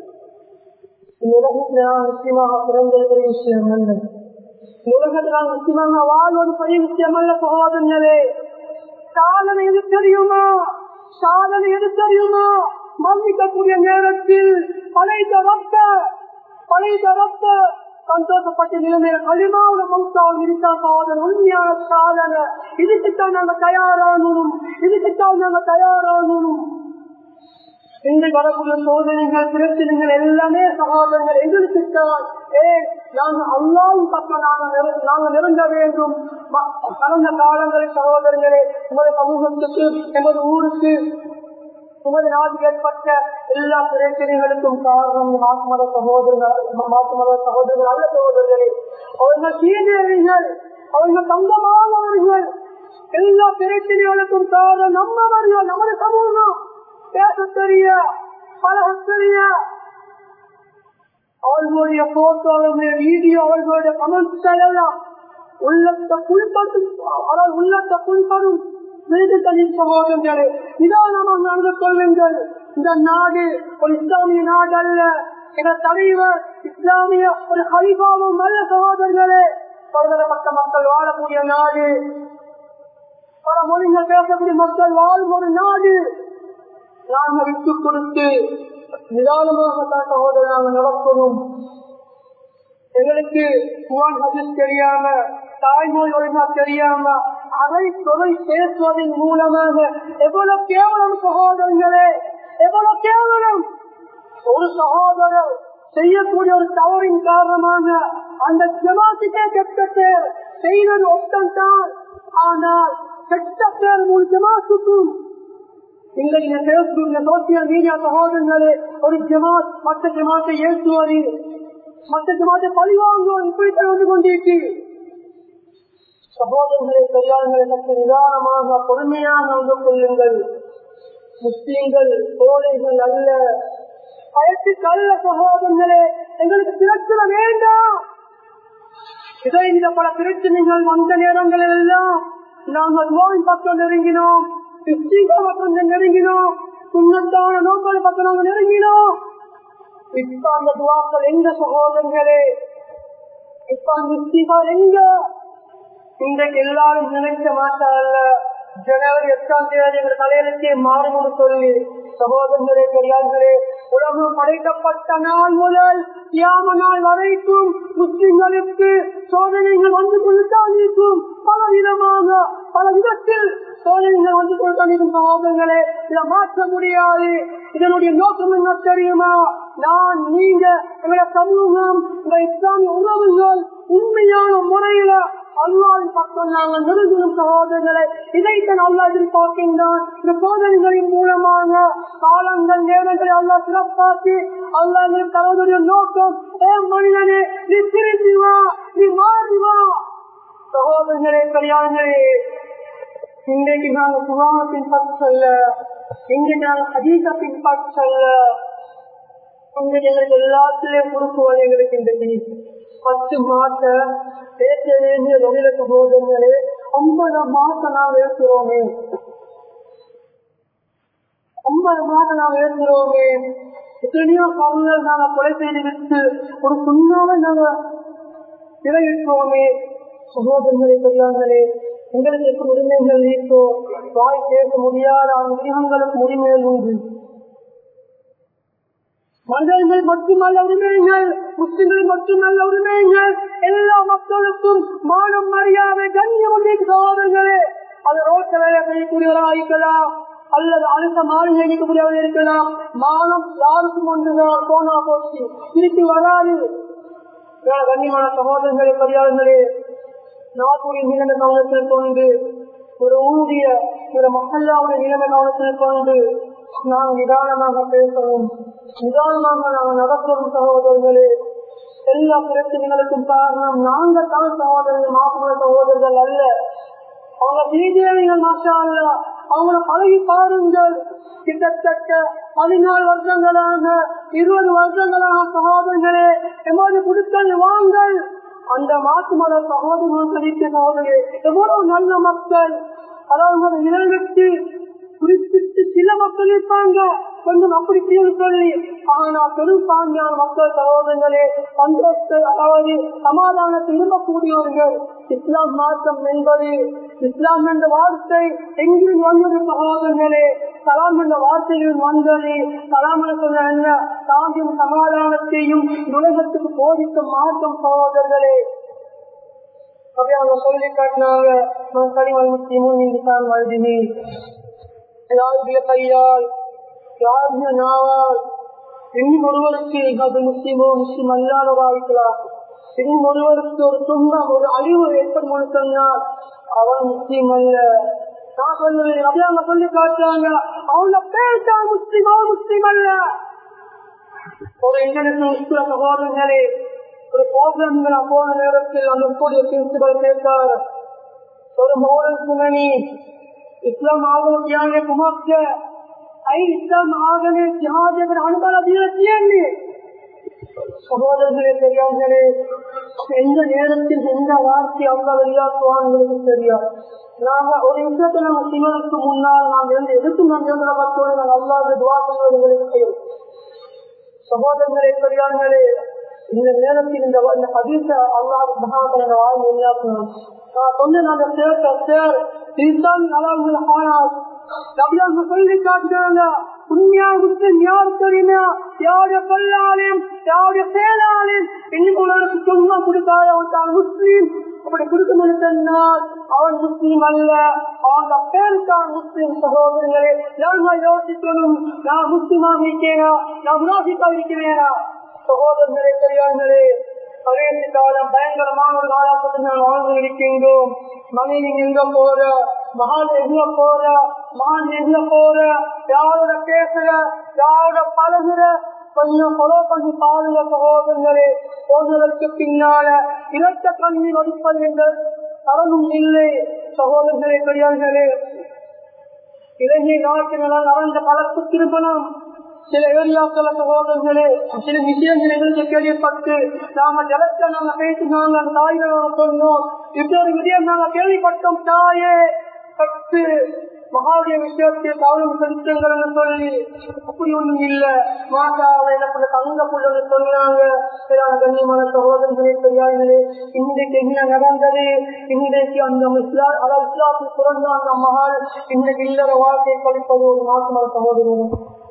இந்த உலகத்தில் நான் நிச்சயமாக பிறந்தது பெரிய விஷயம் அல்ல இந்த உலகத்தில் நான் நிச்சயமாக வாழ்வது பெரிய விஷயம் அல்ல சகோதரர்களே சாதனை எது தெரியுமா சாதனை எது தெரியுமா மன்னிக்கக்கூடிய நேரத்தில் பழைத்த ரத்த பழைத்த ரத்த சந்தோஷப்பட்ட நிலைமையில களிமாவோட மௌத்தாவும் இருக்கா சோதனை உண்மையான சாதனை இதுக்குத்தான் நாங்க தயாராகணும் இதுக்குத்தான் நாங்க தயாராகணும் இன்று வரக்கூடிய சோதனைகள் பிரச்சனைகள் எல்லாமே சகோதரங்கள் எதிர்த்துத்தான் ஏன் நாங்கள் அல்லாவும் பக்கம் நாங்கள் நாங்கள் நெருங்க வேண்டும் ம- கடந்த காலங்களில் சகோதரர்களே உமது சமூகத்துக்கு எமது ஊருக்கு உமது நாட்டில் ஏற்பட்ட எல்லா பிரச்சனைகளுக்கும் காரணம் மாற்றுமத சகோதரர்கள் மாற்றுமத சகோதரர்கள் அல்ல சகோதரர்களே அவர்கள் சீனியர்கள் அவர்கள் தங்கமானவர்கள் எல்லா பிரச்சனைகளுக்கும் காரணம் நம்மவர்கள் நமது சமூகம் பேச தெரிய பழக தெரிய அவர்களுடைய போட்டோ அவர்களுடைய வீடியோ அவர்களுடைய கமெண்ட்ஸ் எல்லாம் உள்ளத்தை புல்படும் அதாவது உள்ளத்தை புல்படும் விருதுகளின் சகோதரர்களே நிதானமாக நடந்து கொள்ளுங்கள் இந்த நாடு ஒரு இஸ்லாமிய நாடு அல்ல எங்கள் தலைவர் இஸ்லாமிய ஒரு ஹரிபாவும் நல்ல சகோதரர்களே பல்வேறுபட்ட மக்கள் வாழக்கூடிய நாடு பல மொழிகள் பேசக்கூடிய மக்கள் வாழும் ஒரு நாடு நாங்கள் விட்டு கொடுத்து நிதானமாக தான் சகோதரர் நாங்கள் நடக்கணும் எங்களுக்கு குவான் ஹதீஸ் தெரியாம தாய்மொழி ஒழுங்கா தெரியாம அதை தொகை பேசுவதன் மூலமாக எவ்வளவு கேவலம் சகோதரங்களே எவ்வளவு கேவலம் ஒரு சகோதரர் செய்யக்கூடிய ஒரு தவறின் காரணமாக அந்த ஜமாத்துக்கே கெட்ட பேர் செய்தது ஒத்தம் தான் ஆனால் கெட்ட பேர் முழு ஜமாத்துக்கும் இன்றைய பேஸ்புக் சோசியல் மீடியா சகோதரங்களே ஒரு ஜமாத் மற்ற ஜமாத்தை ஏற்றுவது மற்ற ஜமாத்தை பழிவாங்குவது இப்படித்தான் வந்து கொண்டிருக்கு சகோதரர்களை பெரியார்களை சற்று நிதானமாக பொறுமையாக வந்து கொள்ளுங்கள் முஸ்லீம்கள் கோழைகள் அல்ல பயத்துக்கு அல்ல சகோதரர்களே எங்களுக்கு பிரச்சனை வேண்டாம் இதை இந்த பல பிரச்சனைகள் வந்த நேரங்களில் எல்லாம் நாங்கள் நோயின் பக்கம் நெருங்கினோம் கிறிஸ்தீக பக்கம் நெருங்கினோம் சுண்ணத்தான நோக்கள் பக்கம் நாங்கள் நெருங்கினோம் இப்ப அந்த துவாக்கள் எங்க சகோதரர்களே இப்ப அந்த இஸ்திகார் எங்க இன்றைக்கு எல்லாரும் நினைச்ச மாட்டாங்க ஜனவரி எட்டாம் தேதி எங்கள் தலையிலத்தே மாறும் சொல்லி சகோதரர்களே பெரியார்களே உலகம் படைக்கப்பட்ட நாள் முதல் தியாம நாள் வரைக்கும் முஸ்லிம்களுக்கு சோதனைகள் வந்து கொண்டுதான் இருக்கும் பல விதமாக பல விதத்தில் சோதனைகள் வந்து கொண்டுதான் இருக்கும் சகோதரர்களே இதை மாற்ற முடியாது இதனுடைய நோக்கம் என்ன தெரியுமா நான் நீங்க எங்களுடைய சமூகம் இந்த இஸ்லாமிய உறவுகள் உண்மையான முறையில அல்லாவின் பக்கம் நாங்கள் நெருங்கிடும் சகோதரர்களை இதைத்தான் அல்லா எதிர்பார்க்கின்றான் இந்த சோதனைகளின் மூலமாக காலங்கள் நேரங்களை அல்லா சிறப்பாக்கி அல்லா சகோதரிய நோக்கம் ஏ மனிதனே நீ திரும்பி வா நீ மாறி வா சகோதரர்களே கல்யாணங்களே இன்றைக்கு நாங்கள் புராணத்தின் பற்றல்ல இன்றைக்கு நாங்கள் ஹதீசத்தின் பற்றல்ல இன்றைக்கு எங்களுக்கு எல்லாத்திலையும் கொடுக்குவது எங்களுக்கு இன்றைக்கு பத்து மாச பேச வேண்டிய வகையில சகோதரர்களே ஐம்பது மாசம் நாம் இருக்கிறோமே ஐம்பது மாசம் நாம் இருக்கிறோமே எத்தனையோ கவுங்கள் நாங்க கொலை செய்து விட்டு ஒரு சுண்ணாவை நாங்க விளைவிப்போமே சகோதரர்களே பெரியார்களே எங்களுக்கு எப்படி உரிமைகள் இருக்கோ வாய் பேச முடியாத அந்த மிருகங்களுக்கு உரிமைகள் உண்டு மனிதர்கள் மட்டுமல்ல உரிமைகள் முஸ்லிம்கள் மட்டுமல்ல உரிமைகள் எல்லா மக்களுக்கும் மானம் மரியாதை கண்ணியம் சகோதரர்களே அது ரோட்ட வேலை செய்யக்கூடியவராக இருக்கலாம் அல்லது அடுத்த மாறி செய்யக்கூடியவராக இருக்கலாம் மானம் யாருக்கும் ஒன்றுதான் போனா போச்சு திருப்பி வராது கண்ணியமான சகோதரர்களே பெரியார்களே நாட்டுடைய நிலைமை கவனத்தில் கொண்டு ஒரு ஊதிய ஒரு மகல்லாவுடைய நிலைமை கவனத்தில் கொண்டு நாம் நிதானமாக பேசணும் நிதானமாக நாம் நடக்கணும் சகோதரர்களே எல்லா பிரச்சனைகளுக்கும் காரணம் நாங்க தான் சகோதரர்கள் மாப்பிள்ள சகோதரர்கள் அல்ல அவங்க பிஜேபிகள் மாஷா அல்ல அவங்கள பழகி பாருங்கள் கிட்டத்தட்ட பதினாலு வருஷங்களாக இருபது வருஷங்களாக சகோதரர்களே எமது குடுக்கல் வாங்கள் அந்த மாற்று மத சகோதரர்கள் கழித்த சகோதரர்களே எவ்வளவு நல்ல மக்கள் அதாவது இலங்கத்து குறிப்பிட்டு சில மக்கள் இருப்பாங்க கொஞ்சம் அப்படி சொல்லி ஆனா பெரும்பான்மையான மக்கள் சகோதரர்களே சந்தோஷத்தை அதாவது சமாதானத்தை விரும்பக்கூடியவர்கள் இஸ்லாம் மாற்றம் என்பது இஸ்லாம் என்ற வார்த்தை எங்கிருந்து வந்தது சகோதரர்களே சலாம் என்ற வார்த்தையில் வந்தது சலாம் என சொன்ன என்ன தாங்கியும் சமாதானத்தையும் உலகத்துக்கு போதித்த மாற்றம் சகோதரர்களே அப்படி அவங்க சொல்லி காட்டினாங்க கனிமல் முஸ்லிமும் நீங்க தான் வழுதினி யாருடைய கையால் யாருடைய நாவால் இன்னும் ஒருவருக்கு அது முஸ்லிமோ முஸ்லிம் அல்லாதவா இருக்கலாம் இன்னும் ஒருவருக்கு ஒரு துன்பம் ஒரு அழிவு ஏற்படும் சொன்னால் அவன் முஸ்லீம் அல்ல நான் சொல்லுவேன் அப்படியே அவங்க சொல்லி காட்டுறாங்க அவங்க பேர் தான் முஸ்லீம் அவன் முஸ்லீம் அல்ல ஒரு இன்டர்நேஷனல் சகோதரர்களே ஒரு ப்ரோக்ராம்கள் போன நேரத்தில் அந்த கூடிய பிரின்சிபல் கேட்டார் ஒரு மோரல் சுமணி இஸ்லாம் ஆகவே குமார்க்க ಐ ಇಸ್ಲಾಂ ಆಗಲೇ ಜಹಾಜಗಳ ಅನುಬಲ அபிவிருத்தி சகோதரர்களே பெரியார்களே எந்த நேரத்தில் எந்த வார்த்தை அவ்வளவு வெளியாக்குவான் உங்களுக்கு தெரியாது நாங்க ஒரு நிமிஷத்தை நம்ம சிவனுக்கு முன்னால் நாம் இருந்து எதுக்கு நாம் இருந்து நான் அல்லாத துவா செய்வது உங்களுக்கு செய்யும் சகோதரர்களே பெரியார்களே இந்த நேரத்தில் இந்த இந்த ஹதீச அல்லாஹ் மகாபலன வாய் வெளியாக்கணும் நான் சொன்ன அந்த சேர்க்க சேர் இதுதான் அலாவுகள் ஆனால் நபியாக சொல்லி காட்டுறாங்க உண்மையா முஸ்லிம் யார் தெரியுமா யாருடைய கல்லாலையும் யாருடைய செயலாலையும் இன்னும் உலகத்துக்கு சும்மா கொடுக்காத அவன் முஸ்லீம் அப்படி கொடுக்க முடிந்தால் அவன் முஸ்லீம் அல்ல அவங்க பேர் தான் முஸ்லீம் சகோதரர்களே நான் யோசிக்கணும் நான் முஸ்லீமாக இருக்கிறேனா நான் முனாஃபிக்கா இருக்கிறேனா சகோதரர்களே பெரியார்களே கடைசி காலம் பயங்கரமான ஒரு காலத்தில் நான் வாழ்ந்து இருக்கின்றோம் மனைவி எங்க போற மகான் எங்க போற மகான் எங்க போற யாரோட பேசுற யாரோட பழகுற கொஞ்சம் ஃபாலோ பண்ணி பாருங்க சகோதரர்களே போனதற்கு பின்னால இரட்ட கண்ணி வடிப்பது என்ற தரணும் இல்லை சகோதரர்களே பெரியார்களே இலங்கை நாட்டினால் நடந்த கலப்பு திருமணம் சில ஏரியாக்கள சகோதரர்களே சில விஷயங்கள் எங்களுக்கு கேள்விப்பட்டு நாம ஜலத்தை நாங்க பேசினாங்க அந்த தாய்களை சொன்னோம் இப்படி விடயம் நாங்க கேள்விப்பட்டோம் தாயே பத்து மகாவுடைய விஷயத்தை கவனம் செலுத்துங்கள் சொல்லி அப்படி ஒண்ணும் இல்ல மாதாவை எனக்கு தங்க புள்ளன்னு சொன்னாங்க கண்ணியமான சகோதரர்களே பெரியார்களே இன்றைக்கு என்ன நடந்தது இன்றைக்கு அந்த இஸ்லா அதாவது இஸ்லாத்தில் பிறந்த அந்த மகால் இன்றைக்கு இல்லற வாழ்க்கையை கழிப்பது ஒரு நாட்டு சகோதரர்கள்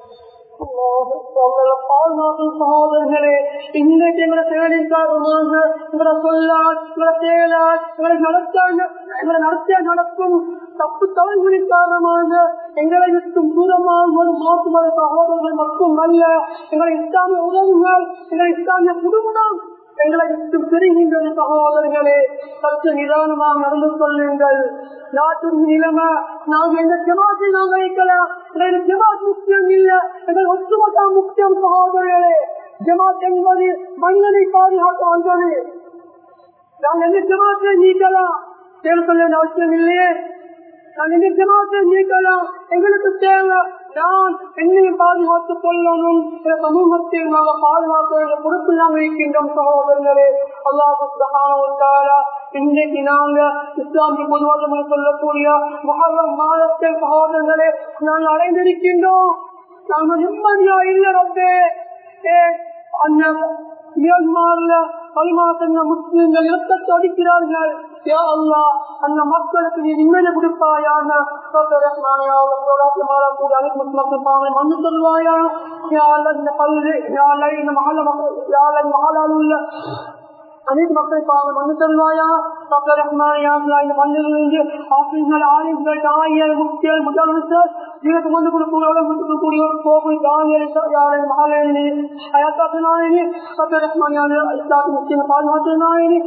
சகோதரர்களே இன்றைக்கு எங்களை செயலின் காரணமாக இவரை சொல்லால் இவரை செயலால் இவரை நடத்த இவரை நடத்திய நடக்கும் தப்பு தவறுகளின் காரணமாக எங்களை விட்டும் தூரமாக ஒரு மாற்று மத சகோதரர்கள் மட்டும் அல்ல எங்களை இஸ்லாமிய உறவுகள் எங்களை இஸ்லாமிய குடும்பம் எங்களை விட்டு பிரிகின்றது சகோதரர்களே சற்று நிதானமாக நடந்து கொள்ளுங்கள் நாட்டின் நிலைமை நாங்கள் எந்த ஜமாத்தை நாங்கள் வைக்கலாம் எங்களுக்கு ஜமாத் முக்கியம் இல்லை எங்கள் ஒட்டுமொத்த முக்கியம் சகோதரர்களே ஜமாத் என்பது மனிதனை பாதுகாக்க வந்தது நாங்கள் எந்த ஜமாத்தை நீக்கலாம் தேர்வு சொல்ல வேண்டிய அவசியம் இல்லையே நான் எந்த ஜமாத்தை நீக்கலாம் எங்களுக்கு தேவை நான் என்னையும் பாதுகாத்துக் கொள்ளணும் இந்த சமூகத்தையும் நாங்கள் பாதுகாக்க வேண்டிய பொறுப்பு நாங்கள் இருக்கின்றோம் சகோதரர்களே அல்லாஹ் இன்றைக்கு நாங்க இஸ்லாமிய பொதுவாக சொல்லக்கூடிய மகரம் மாதத்தை சகோதரர்களே நாங்கள் அடைந்திருக்கின்றோம் நாங்கள் நிம்மதியா இல்லை ரப்பே ஏ அந்த மியான்மர்ல கலிமா சொன்ன முஸ்லிம்கள் இரத்தத்தை அடிக்கிறார்கள் யா அல்லா அந்த மக்களுக்கு நீ நிம்மதி கொடுப்பாயான மண்ணு சொல்வாயா யாழ் இந்த பல்லு யாழை இந்த மகள யாழை மகளால் உள்ள அனைத்து மக்கள் பாவம் மனு சொல்வாயா டாக்டர் ரஹ்மானியா இந்த மண்ணிலிருந்து ஆசிரியர்கள் ஆயுங்கள் தாயல் முக்கியல் முதலமைச்சர் ஜீவத்து கொண்டு கொடுக்கூட கொடுக்கக்கூடிய ஒரு கோபுரி தாயல் யாரை மகாலேனி அயத்தாத்து நாயனி டாக்டர் ரஹ்மானியா இஸ்லாத்து முக்கிய பாதுகாத்து நாயனி